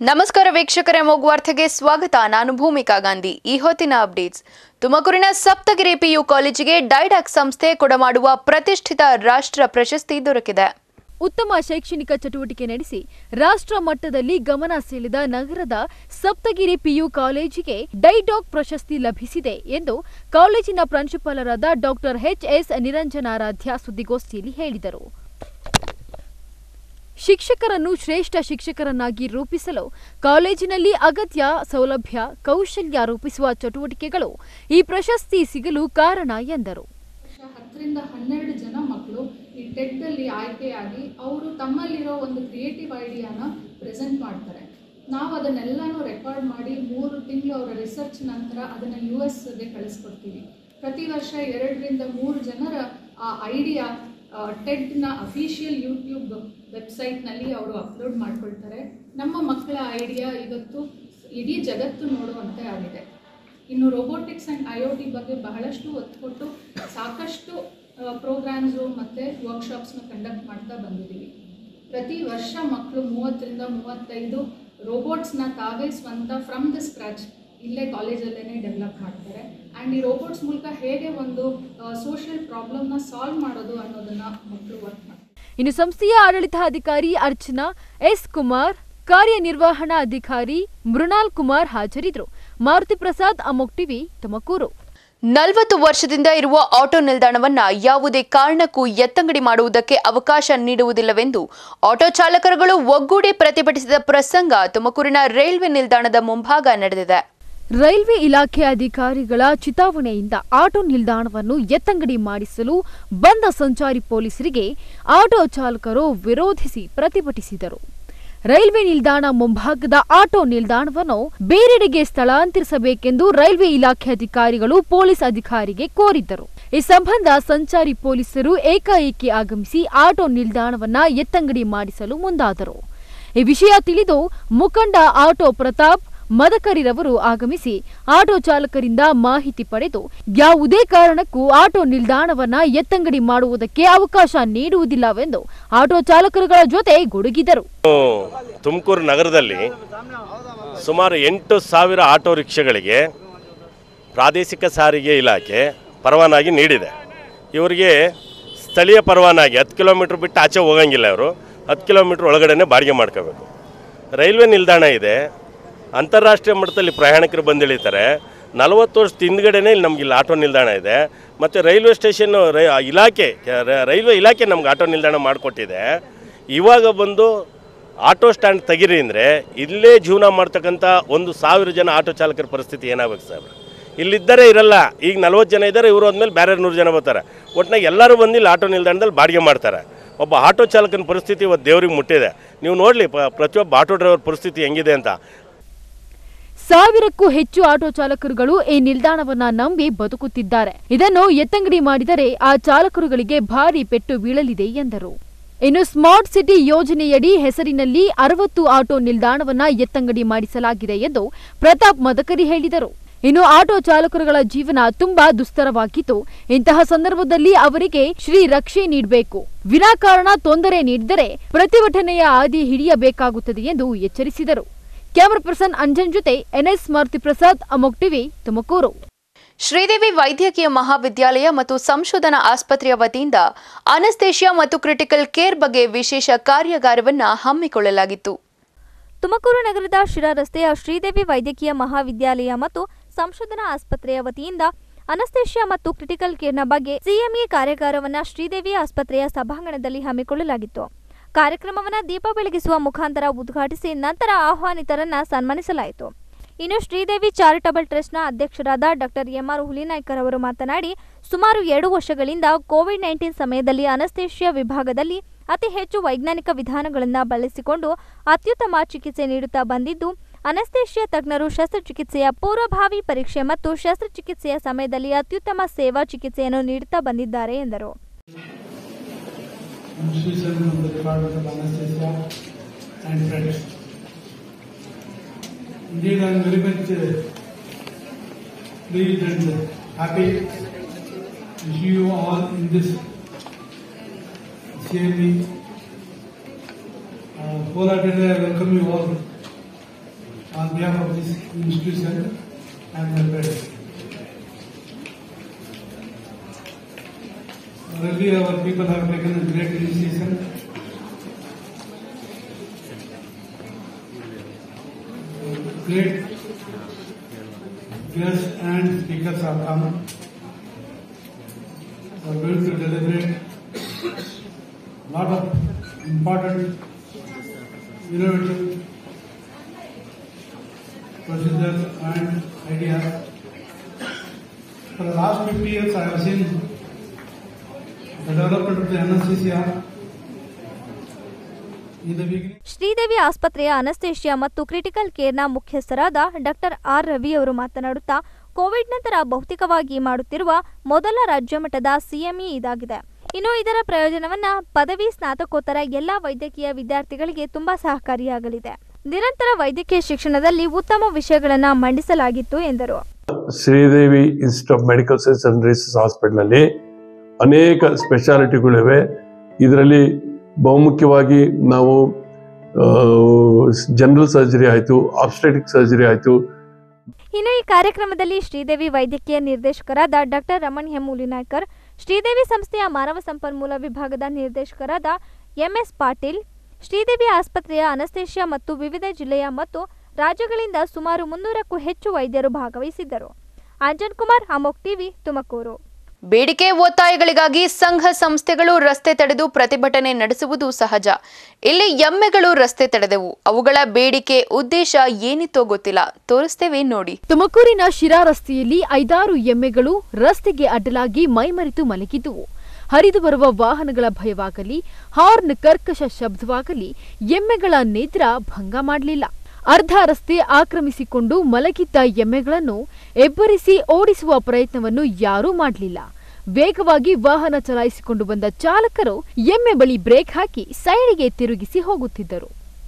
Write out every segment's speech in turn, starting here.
ನಮಸ್ಕಾರ ವೀಕ್ಷಕರೇ ವಾರ್ತೆಗೆ ಸ್ವಾಗತ ನಾನು ಭೂಮಿಕಾ ಗಾಂಧಿ ಈ ಹೊತ್ತಿನ ಅಪ್ಡೇಟ್ಸ್ ತುಮಕೂರಿನ ಸಪ್ತಗಿರಿ ಪಿಯು ಕಾಲೇಜಿಗೆ ಡೈಡಾಕ್ ಸಂಸ್ಥೆ ಕೊಡಮಾಡುವ ಪ್ರತಿಷ್ಠಿತ ರಾಷ್ಟ್ರ ಪ್ರಶಸ್ತಿ ದೊರಕಿದೆ ಉತ್ತಮ ಶೈಕ್ಷಣಿಕ ಚಟುವಟಿಕೆ ನಡೆಸಿ ರಾಷ್ಟ್ರ ಮಟ್ಟದಲ್ಲಿ ಗಮನ ಸೆಳೆದ ನಗರದ ಸಪ್ತಗಿರಿ ಪಿಯು ಕಾಲೇಜಿಗೆ ಡೈಡಾಕ್ ಪ್ರಶಸ್ತಿ ಲಭಿಸಿದೆ ಎಂದು ಕಾಲೇಜಿನ ಪ್ರಾಂಶುಪಾಲರಾದ ಡಾಕ್ಟರ್ ಎಚ್ ಎಸ್ ನಿರಂಜನಾರಾಧ್ಯ ಸುದ್ದಿಗೋಷ್ಠಿಯಲ್ಲಿ ಹೇಳಿದರು ಶಿಕ್ಷಕರನ್ನು ಶ್ರೇಷ್ಠ ಶಿಕ್ಷಕರನ್ನಾಗಿ ರೂಪಿಸಲು ಕಾಲೇಜಿನಲ್ಲಿ ಅಗತ್ಯ ಸೌಲಭ್ಯ ಕೌಶಲ್ಯ ರೂಪಿಸುವ ಚಟುವಟಿಕೆಗಳು ಈ ಪ್ರಶಸ್ತಿ ಸಿಗಲು ಕಾರಣ ಎಂದರು ವರ್ಷ ಹತ್ತರಿಂದ ಹನ್ನೆರಡು ಜನ ಮಕ್ಕಳು ಈ ಟೆಟ್ಟಲ್ಲಿ ಆಯ್ಕೆಯಾಗಿ ಅವರು ತಮ್ಮಲ್ಲಿರೋ ಒಂದು ಕ್ರಿಯೇಟಿವ್ ಐಡಿಯಾನ ಪ್ರೆಸೆಂಟ್ ಮಾಡ್ತಾರೆ ನಾವು ಅದನ್ನೆಲ್ಲನೂ ರೆಕಾರ್ಡ್ ಮಾಡಿ ಮೂರು ತಿಂಗಳು ಅವರ ರಿಸರ್ಚ್ ನಂತರ ಅದನ್ನು ಯು ಎಸ್ಗೆ ಕಳಿಸ್ಕೊಡ್ತೀವಿ ಪ್ರತಿ ವರ್ಷ ಎರಡರಿಂದ ಮೂರು ಜನರ ಆ ಐಡಿಯಾ ಟೆಡ್ನ ಅಫಿಷಿಯಲ್ ಯೂಟ್ಯೂಬ್ ವೆಬ್ಸೈಟ್ನಲ್ಲಿ ಅವರು ಅಪ್ಲೋಡ್ ಮಾಡ್ಕೊಳ್ತಾರೆ ನಮ್ಮ ಮಕ್ಕಳ ಐಡಿಯಾ ಇವತ್ತು ಇಡೀ ಜಗತ್ತು ನೋಡುವಂತೆ ಆಗಿದೆ ಇನ್ನು robotics and I O T ಬಗ್ಗೆ ಬಹಳಷ್ಟು ಒತ್ತು ಕೊಟ್ಟು ಸಾಕಷ್ಟು ಪ್ರೋಗ್ರಾಮ್ಸು ಮತ್ತು ವರ್ಕ್ಶಾಪ್ಸ್ನ ಕಂಡಕ್ಟ್ ಮಾಡ್ತಾ ಬಂದಿದ್ದೀವಿ ಪ್ರತಿ ವರ್ಷ ಮಕ್ಕಳು ಮೂವತ್ತರಿಂದ ಮೂವತ್ತೈದು ರೋಬೋಟ್ಸ್ನ ತಾವೇ ಸ್ವಂತ ಫ್ರಮ್ ದ ಸ್ಕ್ರ್ಯಾಚ್ ಇಲ್ಲೇ ಕಾಲೇಜಲ್ಲೇ ಡೆವಲಪ್ ಮಾಡ್ತಾರೆ ಆ್ಯಂಡ್ ಈ ರೋಬೋಟ್ಸ್ ಮೂಲಕ ಹೇಗೆ ಒಂದು ಸೋಷಿಯಲ್ ಪ್ರಾಬ್ಲಮ್ನ ಸಾಲ್ವ್ ಮಾಡೋದು ಅನ್ನೋದನ್ನು ಮಕ್ಕಳು ವರ್ಕ್ ಮಾಡ್ತಾರೆ ಇನ್ನು ಸಂಸ್ಥೆಯ ಆಡಳಿತಾಧಿಕಾರಿ ಅರ್ಚನಾ ಎಸ್ ಕುಮಾರ್ ಕಾರ್ಯನಿರ್ವಹಣಾ ಅಧಿಕಾರಿ ಮೃಣಾಲ್ ಕುಮಾರ್ ಹಾಜರಿದ್ದರು ಮಾರುತಿ ಪ್ರಸಾದ್ ಅಮೋಕ್ ಟಿವಿ ತುಮಕೂರು ನಲವತ್ತು ವರ್ಷದಿಂದ ಇರುವ ಆಟೋ ನಿಲ್ದಾಣವನ್ನ ಯಾವುದೇ ಕಾರಣಕ್ಕೂ ಎತ್ತಂಗಡಿ ಮಾಡುವುದಕ್ಕೆ ಅವಕಾಶ ನೀಡುವುದಿಲ್ಲವೆಂದು ಆಟೋ ಚಾಲಕರುಗಳು ಒಗ್ಗೂಡಿ ಪ್ರತಿಭಟಿಸಿದ ಪ್ರಸಂಗ ತುಮಕೂರಿನ ರೈಲ್ವೆ ನಿಲ್ದಾಣದ ಮುಂಭಾಗ ನಡೆದಿದೆ ರೈಲ್ವೆ ಇಲಾಖೆ ಅಧಿಕಾರಿಗಳ ಚಿತಾವಣೆಯಿಂದ ಆಟೋ ನಿಲ್ದಾಣವನ್ನು ಎತ್ತಂಗಡಿ ಮಾಡಿಸಲು ಬಂದ ಸಂಚಾರಿ ಪೊಲೀಸರಿಗೆ ಆಟೋ ಚಾಲಕರು ವಿರೋಧಿಸಿ ಪ್ರತಿಭಟಿಸಿದರು ರೈಲ್ವೆ ನಿಲ್ದಾಣ ಮುಂಭಾಗದ ಆಟೋ ನಿಲ್ದಾಣವನ್ನು ಬೇರೆಡೆಗೆ ಸ್ಥಳಾಂತರಿಸಬೇಕೆಂದು ರೈಲ್ವೆ ಇಲಾಖೆ ಅಧಿಕಾರಿಗಳು ಪೊಲೀಸ್ ಅಧಿಕಾರಿಗೆ ಕೋರಿದ್ದರು ಈ ಸಂಬಂಧ ಸಂಚಾರಿ ಪೊಲೀಸರು ಏಕಾಏಕಿ ಆಗಮಿಸಿ ಆಟೋ ನಿಲ್ದಾಣವನ್ನ ಎತ್ತಂಗಡಿ ಮಾಡಿಸಲು ಮುಂದಾದರು ಈ ವಿಷಯ ತಿಳಿದು ಮುಖಂಡ ಆಟೋ ಪ್ರತಾಪ್ ಮದಕರಿರವರು ಆಗಮಿಸಿ ಆಟೋ ಚಾಲಕರಿಂದ ಮಾಹಿತಿ ಪಡೆದು ಯಾವುದೇ ಕಾರಣಕ್ಕೂ ಆಟೋ ನಿಲ್ದಾಣವನ್ನ ಎತ್ತಂಗಡಿ ಮಾಡುವುದಕ್ಕೆ ಅವಕಾಶ ನೀಡುವುದಿಲ್ಲವೆಂದು ಆಟೋ ಚಾಲಕರುಗಳ ಜೊತೆ ಗುಡುಗಿದರು ತುಮಕೂರು ನಗರದಲ್ಲಿ ಸುಮಾರು ಎಂಟು ಸಾವಿರ ಆಟೋ ರಿಕ್ಷಾಗಳಿಗೆ ಪ್ರಾದೇಶಿಕ ಸಾರಿಗೆ ಇಲಾಖೆ ಪರವಾನಗಿ ನೀಡಿದೆ ಇವರಿಗೆ ಸ್ಥಳೀಯ ಪರವಾನಗಿ ಹತ್ತು ಕಿಲೋಮೀಟ್ರ್ ಬಿಟ್ಟು ಆಚೆ ಹೋಗಂಗಿಲ್ಲ ಅವರು ಹತ್ತು ಕಿಲೋಮೀಟ್ರ್ ಒಳಗಡೆನೆ ಬಾಡಿಗೆ ಮಾಡ್ಕೋಬೇಕು ರೈಲ್ವೆ ನಿಲ್ದಾಣ ಇದೆ ಅಂತಾರಾಷ್ಟ್ರೀಯ ಮಟ್ಟದಲ್ಲಿ ಪ್ರಯಾಣಿಕರು ಬಂದಿಳಿತಾರೆ ನಲವತ್ತು ವರ್ಷದ ಹಿಂದ್ಗಡೆನೇ ಇಲ್ಲಿ ನಮ್ಗೆ ಇಲ್ಲಿ ಆಟೋ ನಿಲ್ದಾಣ ಇದೆ ಮತ್ತು ರೈಲ್ವೆ ಸ್ಟೇಷನ್ನು ರೈ ಇಲಾಖೆ ರ- ರೈಲ್ವೆ ಇಲಾಖೆ ನಮ್ಗೆ ಆಟೋ ನಿಲ್ದಾಣ ಮಾಡಿಕೊಟ್ಟಿದೆ ಇವಾಗ ಬಂದು ಆಟೋ ಸ್ಟ್ಯಾಂಡ್ ತೆಗಿರಿ ಅಂದರೆ ಇಲ್ಲೇ ಜೀವನ ಮಾಡ್ತಕ್ಕಂಥ ಒಂದು ಸಾವಿರ ಜನ ಆಟೋ ಚಾಲಕರ ಪರಿಸ್ಥಿತಿ ಏನಾಗಬೇಕು ಸರ್ ಇಲ್ಲಿದ್ದರೆ ಇರಲ್ಲ ಈಗ ನಲ್ವತ್ತು ಜನ ಇದ್ದಾರೆ ಇವರು ಹೋದ್ಮೇಲೆ ಬೇರೆ ನೂರು ಜನ ಬರ್ತಾರೆ ಒಟ್ಟಿನಾಗ ಎಲ್ಲರೂ ಬಂದು ಇಲ್ಲಿ ಆಟೋ ನಿಲ್ದಾಣದಲ್ಲಿ ಬಾಡಿಗೆ ಮಾಡ್ತಾರೆ ಒಬ್ಬ ಆಟೋ ಚಾಲಕನ ಪರಿಸ್ಥಿತಿ ಇವತ್ತು ದೇವ್ರಿಗೆ ಮುಟ್ಟಿದೆ ನೀವು ನೋಡಲಿ ಪ್ರತಿಯೊಬ್ಬ ಆಟೋ ಡ್ರೈವರ್ ಪರಿಸ್ಥಿತಿ ಹೆಂಗಿದೆ ಅಂತ ಸಾವಿರಕ್ಕೂ ಹೆಚ್ಚು ಆಟೋ ಚಾಲಕರುಗಳು ಈ ನಿಲ್ದಾಣವನ್ನ ನಂಬಿ ಬದುಕುತ್ತಿದ್ದಾರೆ ಇದನ್ನು ಎತ್ತಂಗಡಿ ಮಾಡಿದರೆ ಆ ಚಾಲಕರುಗಳಿಗೆ ಭಾರಿ ಪೆಟ್ಟು ಬೀಳಲಿದೆ ಎಂದರು ಇನ್ನು ಸ್ಮಾರ್ಟ್ ಸಿಟಿ ಯೋಜನೆಯಡಿ ಹೆಸರಿನಲ್ಲಿ ಅರವತ್ತು ಆಟೋ ನಿಲ್ದಾಣವನ್ನ ಎತ್ತಂಗಡಿ ಮಾಡಿಸಲಾಗಿದೆ ಎಂದು ಪ್ರತಾಪ್ ಮದಕರಿ ಹೇಳಿದರು ಇನ್ನು ಆಟೋ ಚಾಲಕರುಗಳ ಜೀವನ ತುಂಬಾ ದುಸ್ತರವಾಗಿದ್ದು ಇಂತಹ ಸಂದರ್ಭದಲ್ಲಿ ಅವರಿಗೆ ಶ್ರೀ ರಕ್ಷೆ ನೀಡಬೇಕು ವಿನಾಕಾರಣ ತೊಂದರೆ ನೀಡಿದರೆ ಪ್ರತಿಭಟನೆಯ ಹಾದಿ ಹಿಡಿಯಬೇಕಾಗುತ್ತದೆ ಎಂದು ಎಚ್ಚರಿಸಿದರು ಕ್ಯಾಮರಾ ಪರ್ಸನ್ ಅಂಜನ್ ಜೊತೆ ಎನ್ಎಸ್ ಮಾರುತಿ ಪ್ರಸಾದ್ ಅಮೋಕ್ ಟಿವಿ ತುಮಕೂರು ಶ್ರೀದೇವಿ ವೈದ್ಯಕೀಯ ಮಹಾವಿದ್ಯಾಲಯ ಮತ್ತು ಸಂಶೋಧನಾ ಆಸ್ಪತ್ರೆಯ ವತಿಯಿಂದ ಅನಸ್ತೇಷಿಯಾ ಮತ್ತು ಕ್ರಿಟಿಕಲ್ ಕೇರ್ ಬಗ್ಗೆ ವಿಶೇಷ ಕಾರ್ಯಾಗಾರವನ್ನು ಹಮ್ಮಿಕೊಳ್ಳಲಾಗಿತ್ತು ತುಮಕೂರು ನಗರದ ಶಿರಾ ರಸ್ತೆಯ ಶ್ರೀದೇವಿ ವೈದ್ಯಕೀಯ ಮಹಾವಿದ್ಯಾಲಯ ಮತ್ತು ಸಂಶೋಧನಾ ಆಸ್ಪತ್ರೆಯ ವತಿಯಿಂದ ಅನಸ್ತೇಷಿಯಾ ಮತ್ತು ಕ್ರಿಟಿಕಲ್ ಕೇರ್ನ ಬಗ್ಗೆ ಸಿಎಂಇ ಕಾರ್ಯಾಗಾರವನ್ನ ಶ್ರೀದೇವಿ ಆಸ್ಪತ್ರೆಯ ಸಭಾಂಗಣದಲ್ಲಿ ಹಮ್ಮಿಕೊಳ್ಳಲಾಗಿತ್ತು ಕಾರ್ಯಕ್ರಮವನ್ನ ದೀಪ ಬೆಳಗಿಸುವ ಮುಖಾಂತರ ಉದ್ಘಾಟಿಸಿ ನಂತರ ಆಹ್ವಾನಿತರನ್ನ ಸನ್ಮಾನಿಸಲಾಯಿತು ಇನ್ನು ಶ್ರೀದೇವಿ ಚಾರಿಟಬಲ್ ಟ್ರಸ್ಟ್ನ ಅಧ್ಯಕ್ಷರಾದ ಡಾಕ್ಟರ್ ಎಂಆರ್ ಹುಲಿನಾಯ್ಕರ್ ಅವರು ಮಾತನಾಡಿ ಸುಮಾರು ಎರಡು ವರ್ಷಗಳಿಂದ ಕೋವಿಡ್ ನೈನ್ಟೀನ್ ಸಮಯದಲ್ಲಿ ಅನಸ್ತೇಷಿಯಾ ವಿಭಾಗದಲ್ಲಿ ಅತಿ ಹೆಚ್ಚು ವೈಜ್ಞಾನಿಕ ವಿಧಾನಗಳನ್ನು ಬಳಸಿಕೊಂಡು ಅತ್ಯುತ್ತಮ ಚಿಕಿತ್ಸೆ ನೀಡುತ್ತಾ ಬಂದಿದ್ದು ಅನಸ್ತೇಷಿಯಾ ತಜ್ಞರು ಶಸ್ತ್ರಚಿಕಿತ್ಸೆಯ ಪೂರ್ವಭಾವಿ ಪರೀಕ್ಷೆ ಮತ್ತು ಶಸ್ತ್ರಚಿಕಿತ್ಸೆಯ ಸಮಯದಲ್ಲಿ ಅತ್ಯುತ್ತಮ ಸೇವಾ ಚಿಕಿತ್ಸೆಯನ್ನು ನೀಡುತ್ತಾ ಬಂದಿದ್ದಾರೆ ಎಂದರು Institution of the Department of Anesthesia and French. Indeed, I am very much uh, pleased and happy to see you all in this CME. Uh, wholeheartedly, I welcome you all on behalf of this institution and the parents. Really, our people have taken a great initiation. Great guests and speakers have come. are going to deliberate lot of important, innovative procedures and ideas. For the last 50 years, I have seen the development of the anesthesia. In the beginning, Sridevi ಆಸ್ಪತ್ರೆಯ anaesthesia ಮತ್ತು critical ಕೇರ್ನ ಮುಖ್ಯಸ್ಥರಾದ doctor R Ravi ಅವರು ಮಾತನಾಡುತ್ತಾ Covid ನಂತರ ಭೌತಿಕವಾಗಿ ಮಾಡುತ್ತಿರುವ ಮೊದಲ ರಾಜ್ಯಮಟ್ಟದ ಸಿಎಂಇ ಇದಾಗಿದೆ ಇನ್ನು ಇದರ ಪ್ರಯೋಜನವನ್ನ ಪದವಿ ಸ್ನಾತಕೋತ್ತರ ಎಲ್ಲಾ ವೈದ್ಯಕೀಯ ವಿದ್ಯಾರ್ಥಿಗಳಿಗೆ ತುಂಬಾ ಸಹಕಾರಿಯಾಗಲಿದೆ ನಿರಂತರ ವೈದ್ಯಕೀಯ ಶಿಕ್ಷಣದಲ್ಲಿ ಉತ್ತಮ ವಿಷಯಗಳನ್ನು ಮಂಡಿಸಲಾಗಿತ್ತು ಎಂದರು Sridevi institute of medical science and research ಹಾಸ್ಪಿಟಲ್ನಲ್ಲಿ ಅನೇಕ ಸ್ಪೆಷಾಲಿಟಿಗಳಿವೆ ಇದರಲ್ಲಿ ಬಹುಮುಖ್ಯವಾಗಿ ನಾವು ಜನರಲ್ ಸರ್ಜರಿ ಆಯಿತು ಆಬ್ಸ್ಟೆಟಿಕ್ ಸರ್ಜರಿ ಆಯಿತು ಇನ್ನು ಈ ಕಾರ್ಯಕ್ರಮದಲ್ಲಿ ಶ್ರೀದೇವಿ ವೈದ್ಯಕೀಯ ನಿರ್ದೇಶಕರಾದ ಡಾಕ್ಟರ್ ರಮಣ್ ಹೆಮ್ಮೂಲಿನಾಯ್ಕರ್ ಶ್ರೀದೇವಿ ಸಂಸ್ಥೆಯ ಮಾನವ ಸಂಪನ್ಮೂಲ ವಿಭಾಗದ ನಿರ್ದೇಶಕರಾದ ಎಂಎಸ್ ಪಾಟೀಲ್ ಶ್ರೀದೇವಿ ಆಸ್ಪತ್ರೆಯ ಅನಸ್ತೇಷಿಯಾ ಮತ್ತು ವಿವಿಧ ಜಿಲ್ಲೆಯ ಮತ್ತು ರಾಜ್ಯಗಳಿಂದ ಸುಮಾರು ಮುನ್ನೂರಕ್ಕೂ ಹೆಚ್ಚು ವೈದ್ಯರು ಭಾಗವಹಿಸಿದ್ದರು ಅಂಜನ್ ಕುಮಾರ್ ಅಮೋಕ್ ಟಿವಿ ತುಮಕೂರು ಬೇಡಿಕೆ ಒತ್ತಾಯಗಳಿಗಾಗಿ ಸಂಘ ಸಂಸ್ಥೆಗಳು ರಸ್ತೆ ತಡೆದು ಪ್ರತಿಭಟನೆ ನಡೆಸುವುದು ಸಹಜ ಇಲ್ಲಿ ಎಮ್ಮೆಗಳು ರಸ್ತೆ ತಡೆದವು ಅವುಗಳ ಬೇಡಿಕೆ ಉದ್ದೇಶ ಏನಿತ್ತೋ ಗೊತ್ತಿಲ್ಲ ತೋರಿಸ್ತೇವೆ ನೋಡಿ ತುಮಕೂರಿನ ಶಿರಾ ರಸ್ತೆಯಲ್ಲಿ ಐದಾರು ಎಮ್ಮೆಗಳು ರಸ್ತೆಗೆ ಅಡ್ಡಲಾಗಿ ಮೈಮರೆತು ಮಲಗಿದ್ದುವು ಹರಿದು ಬರುವ ವಾಹನಗಳ ಭಯವಾಗಲಿ ಹಾರ್ನ್ ಕರ್ಕಶ ಶಬ್ದವಾಗಲಿ ಎಮ್ಮೆಗಳ ನಿದ್ರ ಭಂಗ ಮಾಡಲಿಲ್ಲ ಅರ್ಧ ರಸ್ತೆ ಆಕ್ರಮಿಸಿಕೊಂಡು ಮಲಗಿದ್ದ ಎಮ್ಮೆಗಳನ್ನು ಎಬ್ಬರಿಸಿ ಓಡಿಸುವ ಪ್ರಯತ್ನವನ್ನು ಯಾರೂ ಮಾಡಲಿಲ್ಲ ವೇಗವಾಗಿ ವಾಹನ ಚಲಾಯಿಸಿಕೊಂಡು ಬಂದ ಚಾಲಕರು ಎಮ್ಮೆ ಬಳಿ ಬ್ರೇಕ್ ಹಾಕಿ ಸೈಡಿಗೆ ತಿರುಗಿಸಿ ಹೋಗುತ್ತಿದ್ದರು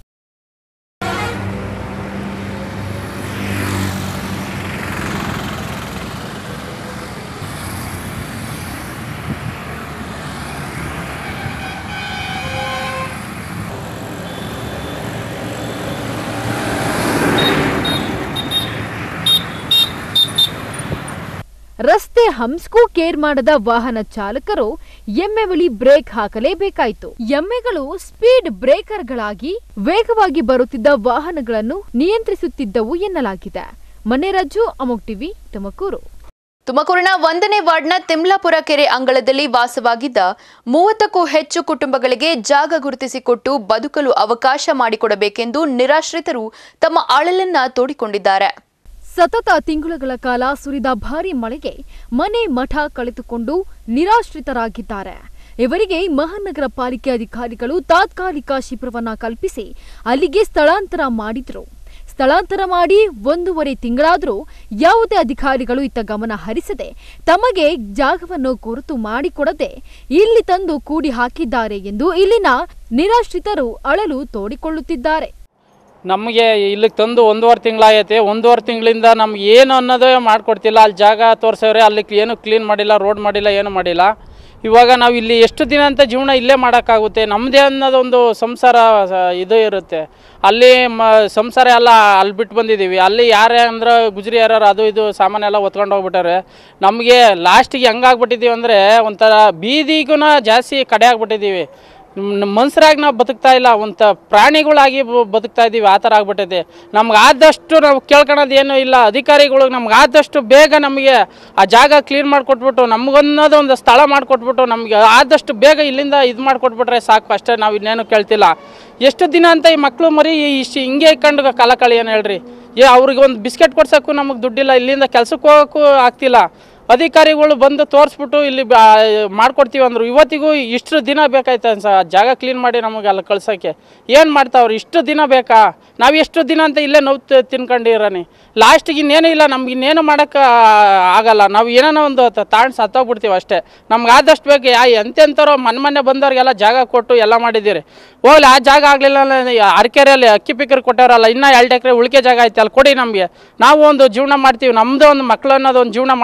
ರಸ್ತೆ ಹಂಸ್ಗೂ ಕೇರ್ ಮಾಡದ ವಾಹನ ಚಾಲಕರು ಎಮ್ಮೆ ಬಳಿ ಬ್ರೇಕ್ ಹಾಕಲೇಬೇಕಾಯಿತು ಎಮ್ಮೆಗಳು ಸ್ಪೀಡ್ ಬ್ರೇಕರ್ಗಳಾಗಿ ವೇಗವಾಗಿ ಬರುತ್ತಿದ್ದ ವಾಹನಗಳನ್ನು ನಿಯಂತ್ರಿಸುತ್ತಿದ್ದವು ಎನ್ನಲಾಗಿದೆ ಮನೆರಾಜು ಅಮೋಕ್ ಟಿವಿ ತುಮಕೂರು ತುಮಕೂರಿನ ಒಂದನೇ ವಾರ್ಡ್ನ ತಿಮ್ಲಾಪುರ ಕೆರೆ ಅಂಗಳದಲ್ಲಿ ವಾಸವಾಗಿದ್ದ ಮೂವತ್ತಕ್ಕೂ ಹೆಚ್ಚು ಕುಟುಂಬಗಳಿಗೆ ಜಾಗ ಗುರುತಿಸಿಕೊಟ್ಟು ಬದುಕಲು ಅವಕಾಶ ಮಾಡಿಕೊಡಬೇಕೆಂದು ನಿರಾಶ್ರಿತರು ತಮ್ಮ ಆಳಲನ್ನ ತೋಡಿಕೊಂಡಿದ್ದಾರೆ ಸತತ ತಿಂಗಳುಗಳ ಕಾಲ ಸುರಿದ ಭಾರಿ ಮಳೆಗೆ ಮನೆ ಮಠ ಕಳೆದುಕೊಂಡು ನಿರಾಶ್ರಿತರಾಗಿದ್ದಾರೆ ಇವರಿಗೆ ಮಹಾನಗರ ಪಾಲಿಕೆ ಅಧಿಕಾರಿಗಳು ತಾತ್ಕಾಲಿಕ ಶಿಬಿರವನ್ನ ಕಲ್ಪಿಸಿ ಅಲ್ಲಿಗೆ ಸ್ಥಳಾಂತರ ಮಾಡಿದ್ರು ಸ್ಥಳಾಂತರ ಮಾಡಿ ಒಂದೂವರೆ ತಿಂಗಳಾದರೂ ಯಾವುದೇ ಅಧಿಕಾರಿಗಳು ಇತ್ತ ಗಮನ ಹರಿಸದೆ ತಮಗೆ ಜಾಗವನ್ನು ಗುರುತು ಮಾಡಿಕೊಡದೆ ಇಲ್ಲಿ ತಂದು ಕೂಡಿ ಹಾಕಿದ್ದಾರೆ ಎಂದು ಇಲ್ಲಿನ ನಿರಾಶ್ರಿತರು ಅಳಲು ತೋಡಿಕೊಳ್ಳುತ್ತಿದ್ದಾರೆ ನಮಗೆ ಇಲ್ಲಿಗೆ ತಂದು ಒಂದೂವರೆ ತಿಂಗಳಾಗೈತೆ ಒಂದೂವರೆ ತಿಂಗಳಿಂದ ನಮ್ಗೆ ಏನು ಅನ್ನೋದೇ ಮಾಡಿಕೊಡ್ತಿಲ್ಲ ಅಲ್ಲಿ ಜಾಗ ತೋರಿಸವ್ರೆ ಅಲ್ಲಿ ಏನು ಕ್ಲೀನ್ ಮಾಡಿಲ್ಲ ರೋಡ್ ಮಾಡಿಲ್ಲ ಏನು ಮಾಡಿಲ್ಲ ಇವಾಗ ನಾವು ಇಲ್ಲಿ ಎಷ್ಟು ದಿನ ಅಂತ ಜೀವನ ಇಲ್ಲೇ ಮಾಡೋಕ್ಕಾಗುತ್ತೆ ನಮ್ಮದೇ ಅನ್ನೋದೊಂದು ಸಂಸಾರ ಸ- ಇದು ಇರುತ್ತೆ ಅಲ್ಲಿ ಮ ಸಂಸಾರ ಎಲ್ಲ ಅಲ್ಲಿ ಬಿಟ್ಟು ಬಂದಿದ್ದೀವಿ ಅಲ್ಲಿ ಯಾರೇ ಅಂದ್ರೆ ಗುಜರಿ ಯಾರು ಅದು ಇದು ಸಾಮಾನೆಲ್ಲ ಹೊತ್ಕೊಂಡು ಹೋಗ್ಬಿಟ್ಟಾರೆ ನಮಗೆ ಲಾಸ್ಟಿಗೆ ಹೆಂಗಾಗ್ಬಿಟ್ಟಿದ್ದೀವಿ ಅಂದರೆ ಒಂಥರ ಬೀದಿಗೂ ಜಾಸ್ತಿ ಕಡೆ ಆಗ್ಬಿಟ್ಟಿದ್ದೀವಿ ಮನುಷ್ಯರಾಗಿ ನಾವು ಬದುಕ್ತಾ ಇಲ್ಲ ಒಂಥ ಪ್ರಾಣಿಗಳಾಗಿ ಬ- ಬದುಕ್ತಾ ಇದ್ದೀವಿ ಆ ಥರ ಆಗ್ಬಿಟ್ಟೈತೆ ನಮ್ಗೆ ಆದಷ್ಟು ನಾವು ಕೇಳ್ಕೊಳೋದು ಏನೂ ಇಲ್ಲ ಅಧಿಕಾರಿಗಳು ನಮ್ಗೆ ಆದಷ್ಟು ಬೇಗ ನಮಗೆ ಆ ಜಾಗ ಕ್ಲೀನ್ ಮಾಡಿಕೊಟ್ಬಿಟ್ಟು ನಮಗನ್ನೋದು ಒಂದು ಸ್ಥಳ ಮಾಡಿಕೊಟ್ಬಿಟ್ಟು ನಮಗೆ ಆದಷ್ಟು ಬೇಗ ಇಲ್ಲಿಂದ ಇದು ಮಾಡಿಕೊಟ್ಬಿಟ್ರೆ ಸಾಕು ಅಷ್ಟೇ ನಾವು ಇನ್ನೇನು ಕೇಳ್ತಿಲ್ಲ ಎಷ್ಟು ದಿನ ಅಂತ ಈ ಮಕ್ಕಳು ಮರಿ ಇಷ್ಟು ಹಿಂಗೆ ಇಟ್ಕೊಂಡು ಕಾಲ ಕಳಿ ಏನು ಹೇಳ್ರಿ ಏ ಅವ್ರಿಗೆ ಒಂದು ಬಿಸ್ಕೆಟ್ ಕೊಡ್ಸೋಕ್ಕೂ ನಮಗೆ ದುಡ್ಡಿಲ್ಲ ಇಲ್ಲಿಂದ ಕೆಲ್ಸಕ್ಕೆ ಹೋಗೋಕ್ಕೂ ಆಗ್ತಿಲ್ಲ ಅಧಿಕಾರಿಗಳು ಬಂದು ತೋರಿಸ್ಬಿಟ್ಟು ಇಲ್ಲಿ ಮಾಡ್ಕೊಡ್ತೀವಿ ಅಂದರು ಇವತ್ತಿಗೂ ಇಷ್ಟು ದಿನ ಬೇಕಾಯ್ತು ಅನ್ಸ ಜಾಗ ಕ್ಲೀನ್ ಮಾಡಿ ನಮಗೆ ಅಲ್ಲಿ ಕಳ್ಸೋಕ್ಕೆ ಏನು ಮಾಡ್ತಾವ್ರು ಇಷ್ಟು ದಿನ ಬೇಕಾ ನಾವು ಎಷ್ಟು ದಿನ ಅಂತ ಇಲ್ಲೇ ನೋವು ತ- ತಿನ್ಕೊಂಡಿರೋನಿ ಲಾಸ್ಟಿಗೆ ಇನ್ನೇನು ಇಲ್ಲ ನಮ್ಗೆ ಇನ್ನೇನು ಮಾಡೋಕ್ಕೆ ಆಗಲ್ಲ ನಾವು ಏನಾನ ಒಂದು ತಾಂಡ್ ಸತ್ತೋಗ್ಬಿಡ್ತೀವಿ ಅಷ್ಟೇ ನಮ್ಗೆ ಆದಷ್ಟು ಬೇಕು ಯಾ ಎಂತೆಂಥವ್ರು ಮನೆ ಮನೆ ಬಂದವ್ರಿಗೆಲ್ಲ ಜಾಗ ಕೊಟ್ಟು ಎಲ್ಲ ಮಾಡಿದ್ದೀರಿ ಹೋಗ್ಲಿ ಆ ಜಾಗ ಆಗಲಿಲ್ಲ ಅರಕೆರೆಯಲ್ಲಿ ಅಕ್ಕಿ ಪಿಕ್ಕರ್ ಕೊಟ್ಟಾರಲ್ಲ ಇನ್ನೂ ಎರಡು ಎಕರೆ ಉಳಿಕೆ ಜಾಗ ಐತೆ ಅಲ್ಲಿ ಕೊಡಿ ನಮಗೆ ನಾವು ಒಂದು ಜೀವನ ಮಾಡ್ತೀವಿ ನಮ್ಮದೇ ಒಂದು ಮಕ್ಕಳು ಅನ್ನೋದು ಒಂದು ಜೀವನ ಮಾಡ್ಕೊಂಡಿರ್ತೀವಿ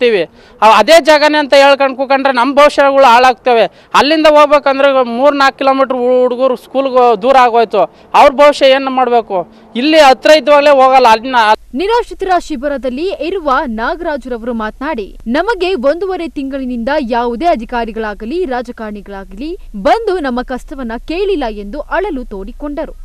ಕೂತಿರ್ತೀವಿ ಅವ್ ಅದೇ ಜಾಗನೇ ಅಂತ ಹೇಳ್ಕೊಂಡು ಕೂಕೊಂಡ್ರೆ ನಮ್ಮ ಭವಿಷ್ಯಗಳು ಹಾಳಾಗ್ತವೆ ಅಲ್ಲಿಂದ ಹೋಗ್ಬೇಕಂದ್ರೆ ಮೂರು ನಾಲ್ಕು ಕಿಲೋಮೀಟ್ರ್ ಹುಡುಗರು ಸ್ಕೂಲ್ಗೆ ದೂರ ಆಗೋಯ್ತು ಅವ್ರ ಭವಿಷ್ಯ ಏನು ಮಾಡಬೇಕು ಇಲ್ಲಿ ಹತ್ರ ಇದ್ದವಾಗಲೇ ಹೋಗಲ್ಲ ಅಲ್ಲಿನ ನಿರಾಶ್ರಿತರ ಶಿಬಿರದಲ್ಲಿ ಇರುವ ನಾಗರಾಜುರವರು ಮಾತನಾಡಿ ನಮಗೆ ಒಂದೂವರೆ ತಿಂಗಳಿನಿಂದ ಯಾವುದೇ ಅಧಿಕಾರಿಗಳಾಗಲಿ ರಾಜಕಾರಣಿಗಳಾಗಲಿ ಬಂದು ನಮ್ಮ ಕಷ್ಟವನ್ನ ಕೇಳಿಲ್ಲ ಎಂದು ಅಳಲು ತೋಡಿಕೊಂಡರು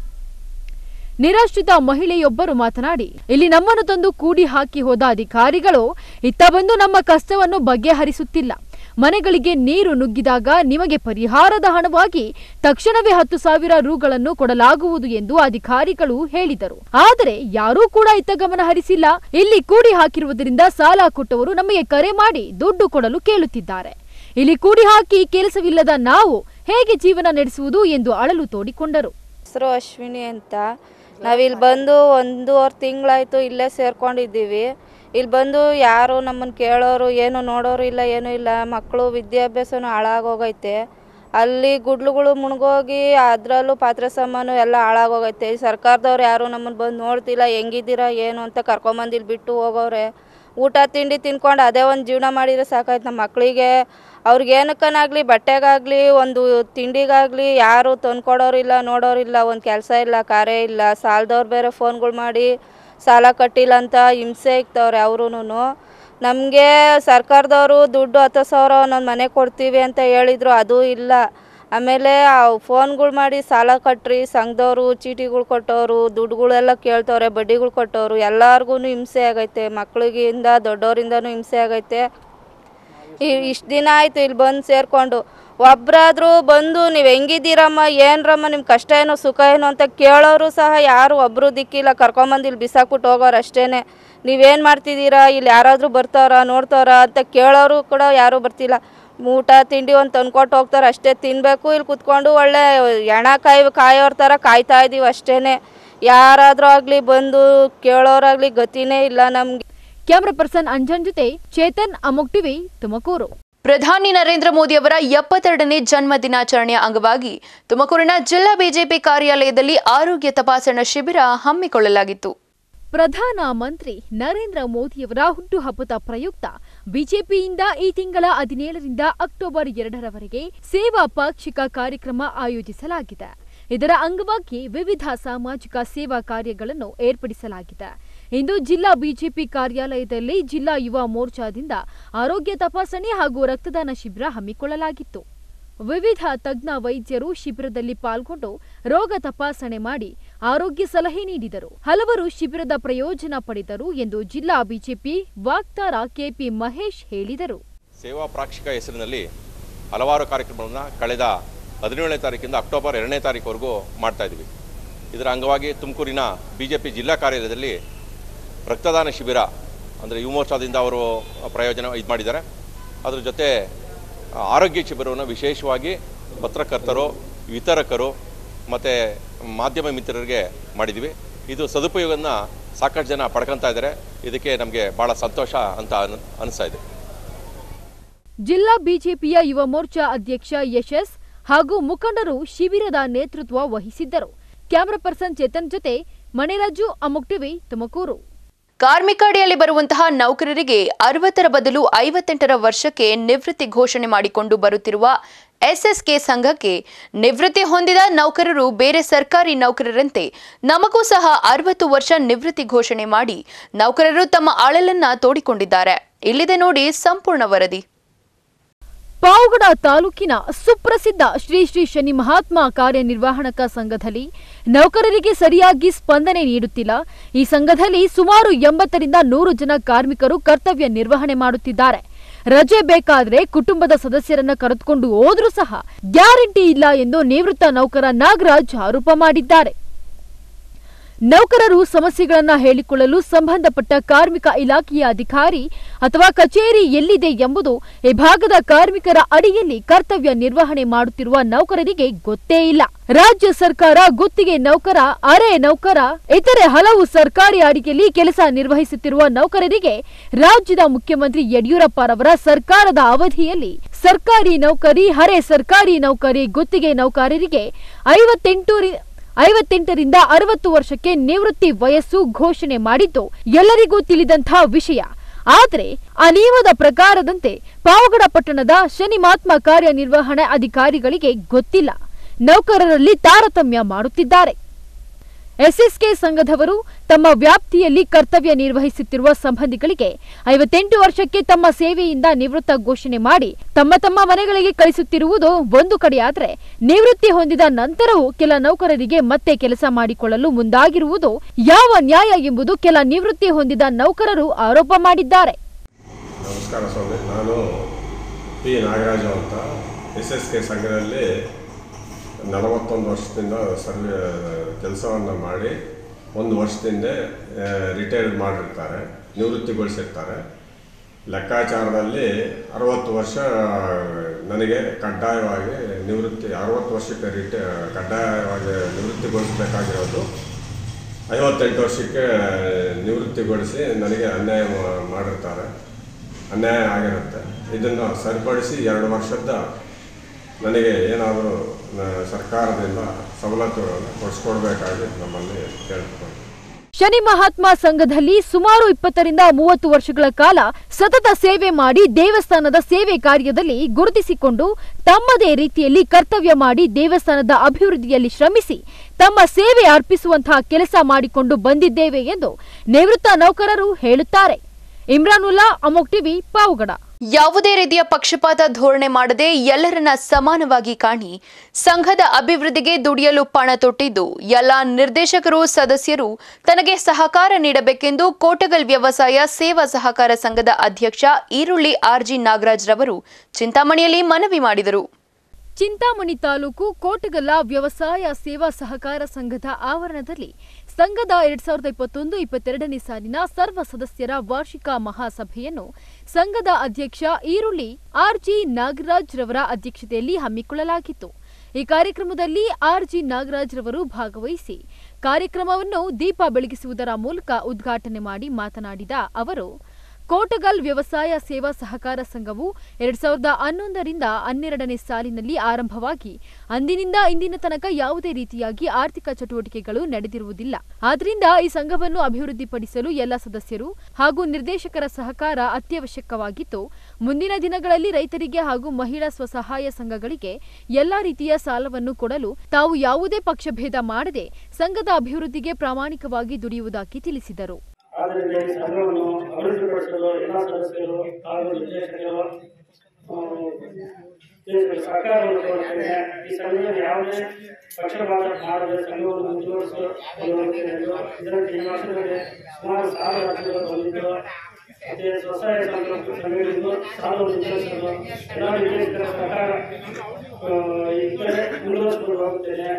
ನಿರಾಶ್ರಿತ ಮಹಿಳೆಯೊಬ್ಬರು ಮಾತನಾಡಿ ಇಲ್ಲಿ ನಮ್ಮನ್ನು ತಂದು ಕೂಡಿ ಹಾಕಿ ಹೋದ ಅಧಿಕಾರಿಗಳು ಇತ್ತ ಬಂದು ನಮ್ಮ ಕಷ್ಟವನ್ನು ಬಗೆಹರಿಸುತ್ತಿಲ್ಲ ಮನೆಗಳಿಗೆ ನೀರು ನುಗ್ಗಿದಾಗ ನಿಮಗೆ ಪರಿಹಾರದ ಹಣವಾಗಿ ತಕ್ಷಣವೇ ಹತ್ತು ಸಾವಿರ ರುಗಳನ್ನು ಕೊಡಲಾಗುವುದು ಎಂದು ಅಧಿಕಾರಿಗಳು ಹೇಳಿದರು ಆದರೆ ಯಾರೂ ಕೂಡ ಇತ್ತ ಗಮನ ಹರಿಸಿಲ್ಲ ಇಲ್ಲಿ ಕೂಡಿ ಹಾಕಿರುವುದರಿಂದ ಸಾಲ ಕೊಟ್ಟವರು ನಮಗೆ ಕರೆ ಮಾಡಿ ದುಡ್ಡು ಕೊಡಲು ಕೇಳುತ್ತಿದ್ದಾರೆ ಇಲ್ಲಿ ಕೂಡಿ ಹಾಕಿ ಕೆಲಸವಿಲ್ಲದ ನಾವು ಹೇಗೆ ಜೀವನ ನಡೆಸುವುದು ಎಂದು ಅಳಲು ತೋಡಿಕೊಂಡರು ಹೆಸರು ಅಶ್ವಿನಿ ಅಂತ ನಾವಿಲ್ಲಿ ಬಂದು ಒಂದೂವರೆ ತಿಂಗಳಾಯಿತು ಇಲ್ಲೇ ಸೇರ್ಕೊಂಡಿದ್ದೀವಿ ಇಲ್ಲಿ ಬಂದು ಯಾರು ನಮ್ಮನ್ನು ಕೇಳೋರು ಏನು ನೋಡೋರು ಇಲ್ಲ ಏನೂ ಇಲ್ಲ ಮಕ್ಕಳು ವಿದ್ಯಾಭ್ಯಾಸನೂ ಹಾಳಾಗೋಗೈತೆ ಅಲ್ಲಿ ಗುಡ್ಲುಗಳು ಮುಳುಗೋಗಿ ಅದರಲ್ಲೂ ಪಾತ್ರೆ ಸಾಮಾನು ಎಲ್ಲ ಹಾಳಾಗೋಗೈತೆ ಈ ಸರ್ಕಾರದವ್ರು ಯಾರು ನಮ್ಮನ್ನು ಬಂದು ನೋಡ್ತಿಲ್ಲ ಹೆಂಗಿದ್ದೀರಾ ಏನು ಅಂತ ಕರ್ಕೊಂಬಂದು ಇಲ್ಲಿ ಬಿಟ್ಟು ಹೋಗೋರೆ ಊಟ ತಿಂಡಿ ತಿನ್ಕೊಂಡು ಅದೇ ಒಂದು ಜೀವನ ಮಾಡಿದರೆ ಸಾಕಾಯ್ತು ನಮ್ಮ ಮಕ್ಕಳಿಗೆ ಅವ್ರಿಗೆ ಏನಕ್ಕನಾಗಲಿ ಬಟ್ಟೆಗಾಗಲಿ ಒಂದು ತಿಂಡಿಗಾಗಲಿ ಯಾರು ತಂದ್ಕೊಡೋರಿಲ್ಲ ನೋಡೋರಿಲ್ಲ ಒಂದು ಕೆಲಸ ಇಲ್ಲ ಕಾರ್ಯ ಇಲ್ಲ ಸಾಲದವ್ರು ಬೇರೆ ಫೋನ್ಗಳು ಮಾಡಿ ಸಾಲ ಕಟ್ಟಿಲ್ಲ ಅಂತ ಹಿಂಸೆ ಇಕ್ತವ್ರೆ ಅವ್ರೂ ನಮಗೆ ಸರ್ಕಾರದವರು ದುಡ್ಡು ಹತ್ತು ಸಾವಿರ ಒಂದೊಂದು ಮನೆ ಕೊಡ್ತೀವಿ ಅಂತ ಹೇಳಿದ್ರು ಅದು ಇಲ್ಲ ಆಮೇಲೆ ಫೋನ್ಗಳು ಮಾಡಿ ಸಾಲ ಕಟ್ರಿ ಸಂಘದವರು ಚೀಟಿಗಳು ಕೊಟ್ಟವರು ದುಡ್ಡುಗಳೆಲ್ಲ ಕೇಳ್ತವ್ರೆ ಬಡ್ಡಿಗಳು ಕೊಟ್ಟವರು ಎಲ್ಲರಿಗೂ ಹಿಂಸೆ ಆಗೈತೆ ಮಕ್ಳಿಗಿಂದ ದೊಡ್ಡವರಿಂದನೂ ಹಿಂಸೆ ಆಗೈತೆ ಇಷ್ಟು ದಿನ ಆಯಿತು ಇಲ್ಲಿ ಬಂದು ಸೇರಿಕೊಂಡು ಒಬ್ಬರಾದರೂ ಬಂದು ನೀವು ಹೆಂಗಿದ್ದೀರಮ್ಮ ಏನರಮ್ಮ ನಿಮ್ಮ ಕಷ್ಟ ಏನೋ ಸುಖ ಏನೋ ಅಂತ ಕೇಳೋರು ಸಹ ಯಾರು ಒಬ್ಬರು ದಿಕ್ಕಿಲ್ಲ ಕರ್ಕೊಂಬಂದು ಇಲ್ಲಿ ಬಿಸಾಕ್ಬಿಟ್ಟು ಹೋಗೋರು ಅಷ್ಟೇ ನೀವೇನು ಮಾಡ್ತಿದ್ದೀರಾ ಇಲ್ಲಿ ಯಾರಾದರೂ ಬರ್ತಾರ ನೋಡ್ತಾರ ಅಂತ ಕೇಳೋರು ಕೂಡ ಯಾರೂ ಬರ್ತಿಲ್ಲ ಊಟ ತಿಂಡಿ ಒಂದು ತಂದ್ಕೊಟ್ಟು ಹೋಗ್ತಾರೆ ಅಷ್ಟೇ ತಿನ್ನಬೇಕು ಇಲ್ಲಿ ಕುತ್ಕೊಂಡು ಒಳ್ಳೆ ಎಣ ಕಾಯಿ ಕಾಯೋರ್ ಥರ ಕಾಯ್ತಾ ಇದ್ದೀವಿ ಅಷ್ಟೇ ಯಾರಾದರೂ ಆಗಲಿ ಬಂದು ಕೇಳೋರಾಗಲಿ ಗತಿನೇ ಇಲ್ಲ ನಮಗೆ ಕ್ಯಾಮರಾ ಪರ್ಸನ್ ಅಂಜನ್ ಜೊತೆ ಚೇತನ್ ಅಮೋಕ್ ಟಿವಿ ತುಮಕೂರು ಪ್ರಧಾನಿ ನರೇಂದ್ರ ಮೋದಿ ಅವರ ಎಪ್ಪತ್ತೆರಡನೇ ಜನ್ಮ ದಿನಾಚರಣೆಯ ಅಂಗವಾಗಿ ತುಮಕೂರಿನ ಜಿಲ್ಲಾ ಬಿಜೆಪಿ ಕಾರ್ಯಾಲಯದಲ್ಲಿ ಆರೋಗ್ಯ ತಪಾಸಣಾ ಶಿಬಿರ ಹಮ್ಮಿಕೊಳ್ಳಲಾಗಿತ್ತು ಪ್ರಧಾನ ಮಂತ್ರಿ ನರೇಂದ್ರ ಮೋದಿಯವರ ಹುಟ್ಟುಹಬ್ಬದ ಪ್ರಯುಕ್ತ ಬಿಜೆಪಿಯಿಂದ ಈ ತಿಂಗಳ ಹದಿನೇಳರಿಂದ ಅಕ್ಟೋಬರ್ ಎರಡರವರೆಗೆ ಸೇವಾ ಪಾಕ್ಷಿಕ ಕಾರ್ಯಕ್ರಮ ಆಯೋಜಿಸಲಾಗಿದೆ ಇದರ ಅಂಗವಾಗಿ ವಿವಿಧ ಸಾಮಾಜಿಕ ಸೇವಾ ಕಾರ್ಯಗಳನ್ನು ಏರ್ಪಡಿಸಲಾಗಿದೆ ಇಂದು ಜಿಲ್ಲಾ ಬಿಜೆಪಿ ಕಾರ್ಯಾಲಯದಲ್ಲಿ ಜಿಲ್ಲಾ ಯುವ ಮೋರ್ಚಾದಿಂದ ಆರೋಗ್ಯ ತಪಾಸಣೆ ಹಾಗೂ ರಕ್ತದಾನ ಶಿಬಿರ ಹಮ್ಮಿಕೊಳ್ಳಲಾಗಿತ್ತು ವಿವಿಧ ತಜ್ಞ ವೈದ್ಯರು ಶಿಬಿರದಲ್ಲಿ ಪಾಲ್ಗೊಂಡು ರೋಗ ತಪಾಸಣೆ ಮಾಡಿ ಆರೋಗ್ಯ ಸಲಹೆ ನೀಡಿದರು ಹಲವರು ಶಿಬಿರದ ಪ್ರಯೋಜನ ಪಡೆದರು ಎಂದು ಜಿಲ್ಲಾ ಬಿಜೆಪಿ ವಾಕ್ತಾರ ಕೆಪಿ ಮಹೇಶ್ ಹೇಳಿದರು ಸೇವಾ ಪ್ರಾಕ್ಷಿಕ ಹೆಸರಿನಲ್ಲಿ ಹಲವಾರು ಕಾರ್ಯಕ್ರಮಗಳನ್ನು ಕಳೆದ ಹದಿನೇಳನೇ ತಾರೀಕಿಂದ ಅಕ್ಟೋಬರ್ ಎರಡನೇ ತಾರೀಕುವರೆಗೂ ಮಾಡ್ತಾ ಇದ್ವಿ ಇದರ ಅಂಗವಾಗಿ ತುಮಕೂರಿನ ಬಿ ಜೆ ಪಿ ಜಿಲ್ಲಾ ಕಾರ್ಯಾಲಯದಲ್ಲಿ ರಕ್ತದಾನ ಶಿಬಿರ ಅಂದರೆ ಯುವ ಮೋರ್ಚಾದಿಂದ ಅವರು ಪ್ರಯೋಜನ ಇದು ಮಾಡಿದ್ದಾರೆ ಅದ್ರ ಜೊತೆ ಆ, ಆರೋಗ್ಯ ಶಿಬಿರವನ್ನು ವಿಶೇಷವಾಗಿ ಪತ್ರಕರ್ತರು ವಿತರಕರು ಮತ್ತು ಮಾಧ್ಯಮ ಮಿತ್ರರಿಗೆ ಮಾಡಿದ್ವಿ ಇದು ಸದುಪಯೋಗನ ಸಾಕಷ್ಟು ಜನ ಪಡ್ಕೊತಾ ಇದ್ದಾರೆ ಇದಕ್ಕೆ ನಮಗೆ ಭಾಳ ಸಂತೋಷ ಅಂತ ಅನ್ ಅನಿಸ್ತಾ ಇದೆ ಜಿಲ್ಲಾ ಬಿಜೆಪಿಯ ಯುವ ಮೋರ್ಚಾ ಅಧ್ಯಕ್ಷ ಯಶಸ್ ಹಾಗೂ ಮುಖಂಡರು ಶಿಬಿರದ ನೇತೃತ್ವ ವಹಿಸಿದ್ದರು ಕ್ಯಾಮರಾ ಪರ್ಸನ್ ಚೇತನ್ ಜೊತೆ ಮಣಿರಾಜು ಅಮುಕ್ ಟಿವಿ ತುಮಕೂರು ಕಾರ್ಮಿಕ ಅಡಿಯಲ್ಲಿ ಬರುವಂತಹ ನೌಕರರಿಗೆ ಅರವತ್ತರ ಬದಲು ಐವತ್ತೆಂಟರ ವರ್ಷಕ್ಕೆ ನಿವೃತ್ತಿ ಘೋಷಣೆ ಮಾಡಿಕೊಂಡು ಬರುತ್ತಿರುವ ಎಸ್ಎಸ್ಕೆ ಸಂಘಕ್ಕೆ ನಿವೃತ್ತಿ ಹೊಂದಿದ ನೌಕರರು ಬೇರೆ ಸರ್ಕಾರಿ ನೌಕರರಂತೆ ನಮಗೂ ಸಹ ಅರವತ್ತು ವರ್ಷ ನಿವೃತ್ತಿ ಘೋಷಣೆ ಮಾಡಿ ನೌಕರರು ತಮ್ಮ ಅಳಲನ್ನ ತೋಡಿಕೊಂಡಿದ್ದಾರೆ ಇಲ್ಲಿದೆ ನೋಡಿ ಸಂಪೂರ್ಣ ವರದಿ ಪಾವಗಡ ತಾಲೂಕಿನ ಸುಪ್ರಸಿದ್ಧ ಶ್ರೀ ಶ್ರೀ ಶನಿ ಮಹಾತ್ಮ ಕಾರ್ಯನಿರ್ವಾಹಣಕ ಸಂಘದಲ್ಲಿ ನೌಕರರಿಗೆ ಸರಿಯಾಗಿ ಸ್ಪಂದನೆ ನೀಡುತ್ತಿಲ್ಲ ಈ ಸಂಘದಲ್ಲಿ ಸುಮಾರು ಎಂಬತ್ತರಿಂದ ನೂರು ಜನ ಕಾರ್ಮಿಕರು ಕರ್ತವ್ಯ ನಿರ್ವಹಣೆ ಮಾಡುತ್ತಿದ್ದಾರೆ ರಜೆ ಬೇಕಾದ್ರೆ ಕುಟುಂಬದ ಸದಸ್ಯರನ್ನ ಕರೆದುಕೊಂಡು ಹೋದ್ರೂ ಸಹ ಗ್ಯಾರಂಟಿ ಇಲ್ಲ ಎಂದು ನಿವೃತ್ತ ನೌಕರ ನಾಗರಾಜ್ ಆರೋಪ ಮಾಡಿದ್ದಾರೆ ನೌಕರರು ಸಮಸ್ಯೆಗಳನ್ನ ಹೇಳಿಕೊಳ್ಳಲು ಸಂಬಂಧಪಟ್ಟ ಕಾರ್ಮಿಕ ಇಲಾಖೆಯ ಅಧಿಕಾರಿ ಅಥವಾ ಕಚೇರಿ ಎಲ್ಲಿದೆ ಎಂಬುದು ಈ ಭಾಗದ ಕಾರ್ಮಿಕರ ಅಡಿಯಲ್ಲಿ ಕರ್ತವ್ಯ ನಿರ್ವಹಣೆ ಮಾಡುತ್ತಿರುವ ನೌಕರರಿಗೆ ಗೊತ್ತೇ ಇಲ್ಲ ರಾಜ್ಯ ಸರ್ಕಾರ ಗುತ್ತಿಗೆ ನೌಕರ ಅರೆ ನೌಕರ ಇತರೆ ಹಲವು ಸರ್ಕಾರಿ ಅಡಿಯಲ್ಲಿ ಕೆಲಸ ನಿರ್ವಹಿಸುತ್ತಿರುವ ನೌಕರರಿಗೆ ರಾಜ್ಯದ ಮುಖ್ಯಮಂತ್ರಿ ಯಡಿಯೂರಪ್ಪರವರ ಸರ್ಕಾರದ ಅವಧಿಯಲ್ಲಿ ಸರ್ಕಾರಿ ನೌಕರಿ ಹರೆ ಸರ್ಕಾರಿ ನೌಕರಿ ಗುತ್ತಿಗೆ ನೌಕರರಿಗೆ ಐವತ್ತೆಂಟು ರಿ- ಐವತ್ತೆಂಟರಿಂದ ಅರವತ್ತು ವರ್ಷಕ್ಕೆ ನಿವೃತ್ತಿ ವಯಸ್ಸು ಘೋಷಣೆ ಮಾಡಿದ್ದು ಎಲ್ಲರಿಗೂ ತಿಳಿದಂತಹ ವಿಷಯ ಆದರೆ ಆ ನಿಯಮದ ಪ್ರಕಾರದಂತೆ ಪಾವಗಡ ಪಟ್ಟಣದ ಶನಿ ಮಹಾತ್ಮ ಕಾರ್ಯನಿರ್ವಹಣಾ ಅಧಿಕಾರಿಗಳಿಗೆ ಗೊತ್ತಿಲ್ಲ ನೌಕರರಲ್ಲಿ ತಾರತಮ್ಯ ಮಾಡುತ್ತಿದ್ದಾರೆ ಎಸ್ಎಸ್ಕೆ ಸಂಘದವರು ತಮ್ಮ ವ್ಯಾಪ್ತಿಯಲ್ಲಿ ಕರ್ತವ್ಯ ನಿರ್ವಹಿಸುತ್ತಿರುವ ಸಂಬಂಧಿಗಳಿಗೆ ಐವತ್ತೆಂಟು ವರ್ಷಕ್ಕೆ ತಮ್ಮ ಸೇವೆಯಿಂದ ನಿವೃತ್ತ ಘೋಷಣೆ ಮಾಡಿ ತಮ್ಮ ತಮ್ಮ ಮನೆಗಳಿಗೆ ಕಳಿಸುತ್ತಿರುವುದು ಒಂದು ಕಡೆಯಾದರೆ ನಿವೃತ್ತಿ ಹೊಂದಿದ ನಂತರವೂ ಕೆಲ ನೌಕರರಿಗೆ ಮತ್ತೆ ಕೆಲಸ ಮಾಡಿಕೊಳ್ಳಲು ಮುಂದಾಗಿರುವುದು ಯಾವ ನ್ಯಾಯ ಎಂಬುದು ಕೆಲ ನಿವೃತ್ತಿ ಹೊಂದಿದ ನೌಕರರು ಆರೋಪ ಮಾಡಿದ್ದಾರೆ ನಮಸ್ಕಾರ ಸ್ವಾಮಿ ನಾನು ಪಿ ನಾಗರಾಜು ಅಂತ ಎಸ್ ಎಸ್ ಕೆ ಸಂಘದಲ್ಲಿ ನಲವತ್ತೊಂದು ವರ್ಷದಿಂದ ಸರ್ವೆ ಕೆಲಸವನ್ನು ಮಾಡಿ ಒಂದು ವರ್ಷದಿಂದ ರಿಟೈರ್ಡ್ ಮಾಡಿರ್ತಾರೆ ನಿವೃತ್ತಿಗೊಳಿಸಿರ್ತಾರೆ ಲೆಕ್ಕಾಚಾರದಲ್ಲಿ ಅರವತ್ತು ವರ್ಷ ನನಗೆ ಕಡ್ಡಾಯವಾಗಿ ನಿವೃತ್ತಿ ಅರವತ್ತು ವರ್ಷಕ್ಕೆ ರಿಟೈ ಕಡ್ಡಾಯವಾಗಿ ನಿವೃತ್ತಿಗೊಳಿಸಬೇಕಾಗಿರೋದು ಐವತ್ತೆಂಟು ವರ್ಷಕ್ಕೆ ನಿವೃತ್ತಿಗೊಳಿಸಿ ನನಗೆ ಅನ್ಯಾಯ ಮಾ- ಮಾಡಿರ್ತಾರೆ ಅನ್ಯಾಯ ಆಗಿರುತ್ತೆ ಇದನ್ನು ಸರಿಪಡಿಸಿ ಎರಡು ವರ್ಷದ ನನಗೆ ಏನಾದರೂ ಸರ್ಕಾರದಿಂದ ಸವಲತ್ತುಗಳನ್ನು ಕೊಡಿಸ್ಕೊಡ್ಬೇಕಾಗಿ ನಮ್ಮಲ್ಲಿ ಕೇಳ್ಕೊಂಡು ಶನಿ ಮಹಾತ್ಮ ಸಂಘದಲ್ಲಿ ಸುಮಾರು ಇಪ್ಪತ್ತರಿಂದ ಮೂವತ್ತು ವರ್ಷಗಳ ಕಾಲ ಸತತ ಸೇವೆ ಮಾಡಿ ದೇವಸ್ಥಾನದ ಸೇವೆ ಕಾರ್ಯದಲ್ಲಿ ಗುರುತಿಸಿಕೊಂಡು ತಮ್ಮದೇ ರೀತಿಯಲ್ಲಿ ಕರ್ತವ್ಯ ಮಾಡಿ ದೇವಸ್ಥಾನದ ಅಭಿವೃದ್ಧಿಯಲ್ಲಿ ಶ್ರಮಿಸಿ ತಮ್ಮ ಸೇವೆ ಅರ್ಪಿಸುವಂತಹ ಕೆಲಸ ಮಾಡಿಕೊಂಡು ಬಂದಿದ್ದೇವೆ ಎಂದು ನಿವೃತ್ತ ನೌಕರರು ಹೇಳುತ್ತಾರೆ ಇಮ್ರಾನುಲ್ಲಾ ಅಮೋಕ್ ಟಿವಿ ಪಾವುಗಡ ಯಾವುದೇ ರೀತಿಯ ಪಕ್ಷಪಾತ ಧೋರಣೆ ಮಾಡದೆ ಎಲ್ಲರನ್ನ ಸಮಾನವಾಗಿ ಕಾಣಿ ಸಂಘದ ಅಭಿವೃದ್ಧಿಗೆ ದುಡಿಯಲು ಪಣ ತೊಟ್ಟಿದ್ದು ಎಲ್ಲ ನಿರ್ದೇಶಕರು ಸದಸ್ಯರು ತನಗೆ ಸಹಕಾರ ನೀಡಬೇಕೆಂದು ಕೋಟಗಲ್ ವ್ಯವಸಾಯ ಸೇವಾ ಸಹಕಾರ ಸಂಘದ ಅಧ್ಯಕ್ಷ ಈರುಳ್ಳಿ ಆರ್ಜಿ ನಾಗರಾಜ್ ರವರು ಚಿಂತಾಮಣಿಯಲ್ಲಿ ಮನವಿ ಮಾಡಿದರು ಚಿಂತಾಮಣಿ ತಾಲೂಕು ಕೋಟಗಲ್ಲ ವ್ಯವಸಾಯ ಸೇವಾ ಸಹಕಾರ ಸಂಘದ ಆವರಣದಲ್ಲಿ ಸಂಘದ ಎರಡ್ ಸಾವಿರದ ಇಪ್ಪತ್ತೊಂದು ಇಪ್ಪತ್ತೆರಡನೇ ಸಾಲಿನ ಸರ್ವ ಸದಸ್ಯರ ವಾರ್ಷಿಕ ಮಹಾಸಭೆಯನ್ನು ಸಂಘದ ಅಧ್ಯಕ್ಷ ಈರುಳ್ಳಿ ಆರ್ಜಿ ನಾಗರಾಜ್ ರವರ ಅಧ್ಯಕ್ಷತೆಯಲ್ಲಿ ಹಮ್ಮಿಕೊಳ್ಳಲಾಗಿತ್ತು ಈ ಕಾರ್ಯಕ್ರಮದಲ್ಲಿ ಆರ್ಜಿ ನಾಗರಾಜ್ ರವರು ಭಾಗವಹಿಸಿ ಕಾರ್ಯಕ್ರಮವನ್ನು ದೀಪ ಬೆಳಗಿಸುವುದರ ಮೂಲಕ ಉದ್ಘಾಟನೆ ಮಾಡಿ ಮಾತನಾಡಿದ ಅವರು ಕೋಟಗಲ್ ವ್ಯವಸಾಯ ಸೇವಾ ಸಹಕಾರ ಸಂಘವು ಎರಡ್ ಸಾವಿರದ ಹನ್ನೊಂದರಿಂದ ಹನ್ನೆರಡನೇ ಸಾಲಿನಲ್ಲಿ ಆರಂಭವಾಗಿ ಅಂದಿನಿಂದ ಇಂದಿನ ತನಕ ಯಾವುದೇ ರೀತಿಯಾಗಿ ಆರ್ಥಿಕ ಚಟುವಟಿಕೆಗಳು ನಡೆದಿರುವುದಿಲ್ಲ ಆದ್ರಿಂದ ಈ ಸಂಘವನ್ನು ಅಭಿವೃದ್ಧಿಪಡಿಸಲು ಎಲ್ಲ ಸದಸ್ಯರು ಹಾಗೂ ನಿರ್ದೇಶಕರ ಸಹಕಾರ ಅತ್ಯವಶ್ಯಕವಾಗಿದ್ದು ಮುಂದಿನ ದಿನಗಳಲ್ಲಿ ರೈತರಿಗೆ ಹಾಗೂ ಮಹಿಳಾ ಸ್ವಸಹಾಯ ಸಂಘಗಳಿಗೆ ಎಲ್ಲಾ ರೀತಿಯ ಸಾಲವನ್ನು ಕೊಡಲು ತಾವು ಯಾವುದೇ ಪಕ್ಷಭೇದ ಮಾಡದೆ ಸಂಘದ ಅಭಿವೃದ್ಧಿಗೆ ಪ್ರಾಮಾಣಿಕವಾಗಿ ದುಡಿಯುವುದಾಗಿ ತಿಳಿಸಿದರು ಆದ್ದರಿಂದ ಈ ಸಂಘವನ್ನು ಅಭಿವೃದ್ಧಿಪಡಿಸಲು ಎಲ್ಲ ಸದಸ್ಯರು ಹಾಗೂ ನಿರ್ದೇಶಕರು ಆ, ಇದಕ್ಕೆ ಸಹಕಾರವನ್ನು ಕೊಡುತ್ತೇನೆ ಈ ಸಂಘದಲ್ಲಿ ಯಾವುದೇ ಪಕ್ಷಪಾತ ಮಾಡದೆ ಸಂಘವನ್ನು ಮುಂದುವರಿಸಲು ಎಂದು ಇದರಲ್ಲಿ ಈ ವರ್ಷದಲ್ಲಿ ಸುಮಾರು ಸಾವಿರ ಅರ್ಜಿಗಳು ಬಂದಿದ್ದು ಮತ್ತೆ ಸ್ವಸಹಾಯ ಸಂಘ ಸಂಘದಿಂದ ಸಾಲವನ್ನು ವಿತರಿಸಲು ಎಲ್ಲ ನಿರ್ದೇಶಕರ ಸಹಕಾರ ಆ, ಇದ್ದರೆ ಮುಂದುವರಿಸಿಕೊಂಡು ಹೋಗುತ್ತೇನೆ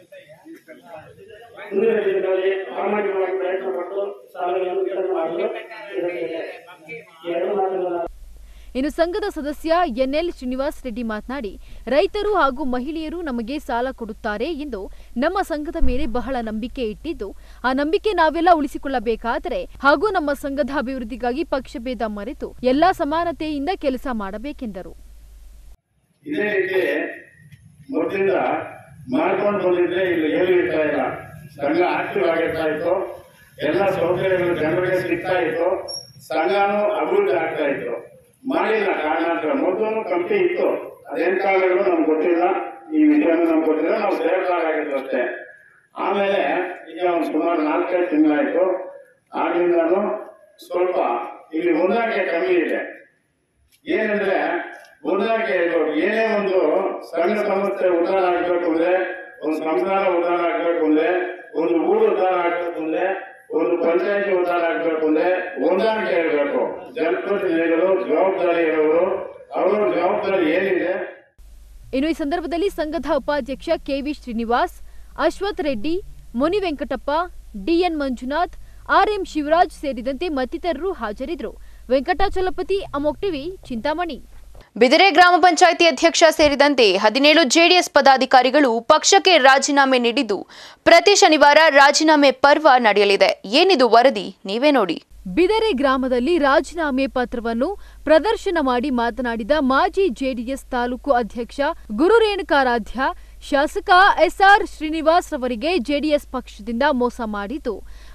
ಮುಂದಿನ ದಿನಗಳಲ್ಲಿ ಪ್ರಾಮಾಣಿಕವಾಗಿ ಪ್ರಯತ್ನ ಪಟ್ಟು ಸಾಲಗಳನ್ನು ವಿತರಣೆ ಮಾಡಲು ಇರುತ್ತೇನೆ ಈ ಎರಡು ಮಾತುಗಳನ್ನು ಇನ್ನು ಸಂಘದ ಸದಸ್ಯ ಎನ್ಎಲ್ ಶ್ರೀನಿವಾಸ್ ರೆಡ್ಡಿ ಮಾತನಾಡಿ ರೈತರು ಹಾಗೂ ಮಹಿಳೆಯರು ನಮಗೆ ಸಾಲ ಕೊಡುತ್ತಾರೆ ಎಂದು ನಮ್ಮ ಸಂಘದ ಮೇಲೆ ಬಹಳ ನಂಬಿಕೆ ಇಟ್ಟಿದ್ದು ಆ ನಂಬಿಕೆ ನಾವೆಲ್ಲ ಉಳಿಸಿಕೊಳ್ಳಬೇಕಾದರೆ ಹಾಗೂ ನಮ್ಮ ಸಂಘದ ಅಭಿವೃದ್ಧಿಗಾಗಿ ಪಕ್ಷಭೇದ ಮರೆತು ಎಲ್ಲಾ ಸಮಾನತೆಯಿಂದ ಕೆಲಸ ಮಾಡಬೇಕೆಂದರು ಇದೇ ರೀತಿ ಮೊದಲಿಂದ ಮಾಡ್ಕೊಂಡು ಬಂದಿದ್ರೆ ಇಲ್ಲಿ ಏನು ಇರ್ತಾ ಇಲ್ಲ ಸಂಘ ಆಕ್ಟಿವ್ ಆಗಿರ್ತಾ ಇತ್ತು ಎಲ್ಲ ಸೌಕರ್ಯಗಳು ಜನರಿಗೆ ಸಿಗ್ತಾ ಇತ್ತು ಸಂಘನೂ ಅಭಿವೃದ್ಧಿ ಆಗ್ತಾ ಇತ್ತು ಮಾಡಿಲ್ಲ ಕಾರಣಾಂತರ ಮೊದಲು ಕಂಪನಿ ಇತ್ತು ಅದೇನ್ ಕಾರಣಗಳು ನಮ್ಗೆ ಗೊತ್ತಿಲ್ಲ ಈ ವಿಷಯನೂ ನಮ್ಗೆ ಗೊತ್ತಿಲ್ಲ ನಾವು ಸೇರ್ದಾಗಿತ್ತು ಅಷ್ಟೇ ಆಮೇಲೆ ಈಗ ಒಂದು ಸುಮಾರು ನಾಲ್ಕೈದು ತಿಂಗಳಾಯ್ತು ಆಗ್ಲಿಂದಾನು ಸ್ವಲ್ಪ ಇಲ್ಲಿ ಹೊಂದಾಣಿಕೆ ಕಮ್ಮಿ ಇದೆ ಏನಂದ್ರೆ ಹೊಂದಾಣಿಕೆ ಇರ್ಬೇಕು ಏನೇ ಒಂದು ಸಂಘ ಸಂಸ್ಥೆ ಉದ್ಧಾರ ಆಗ್ಬೇಕು ಅಂದ್ರೆ ಒಂದು ಸಂಸ್ಥಾನ ಉದ್ಧಾರ ಆಗ್ಬೇಕು ಅಂದ್ರೆ ಒಂದು ಊರು ಉದ್ಧಾರ ಆಗ್ಬೇಕು ಅಂದ್ರೆ ಒಂದು ಪಂಚಾಯತಿ ಉದ್ಧಾರ ಆಗ್ಬೇಕು ಅಂದ್ರೆ ಹೊಂದಾಣಿಕೆ ಇರಬೇಕು ಜನಪ್ರತಿನಿಧಿಗಳು ಜವಾಬ್ದಾರಿ ಇರೋರು ಅವರ ಜವಾಬ್ದಾರಿ ಏನಿದೆ ಇನ್ನು ಈ ಸಂದರ್ಭದಲ್ಲಿ ಸಂಘದ ಉಪಾಧ್ಯಕ್ಷ KV Srinivas Ashwath Reddy Muni Venkatappa DN Manjunath RM Shivraj ಸೇರಿದಂತೆ ಮತ್ತಿತರರು ಹಾಜರಿದ್ದರು ವೆಂಕಟಾಚಲಪತಿ ಅಮೋಕ್ ಟಿವಿ ಚಿಂತಾಮಣಿ ಬಿದಿರೆ ಗ್ರಾಮ ಪಂಚಾಯಿತಿ ಅಧ್ಯಕ್ಷ ಸೇರಿದಂತೆ ಹದಿನೇಳು ಜೆಡಿಎಸ್ ಪದಾಧಿಕಾರಿಗಳು ಪಕ್ಷಕ್ಕೆ ರಾಜೀನಾಮೆ ನೀಡಿದ್ದು ಪ್ರತಿ ಶನಿವಾರ ರಾಜೀನಾಮೆ ಪರ್ವ ನಡೆಯಲಿದೆ ಏನಿದು ವರದಿ ನೀವೇ ನೋಡಿ ಬಿದರೆ ಗ್ರಾಮದಲ್ಲಿ ರಾಜೀನಾಮೆ ಪತ್ರವನ್ನು ಪ್ರದರ್ಶನ ಮಾಡಿ ಮಾತನಾಡಿದ ಮಾಜಿ ಜೆಡಿಎಸ್ ತಾಲೂಕು ಅಧ್ಯಕ್ಷ ಗುರು ರೇಣುಕಾರಾಧ್ಯ ಶಾಸಕ ಎಸ್ಆರ್ ಶ್ರೀನಿವಾಸ್ ರವರಿಗೆ ಜೆಡಿಎಸ್ ಪಕ್ಷದಿಂದ ಮೋಸ ಮಾಡಿದ್ದು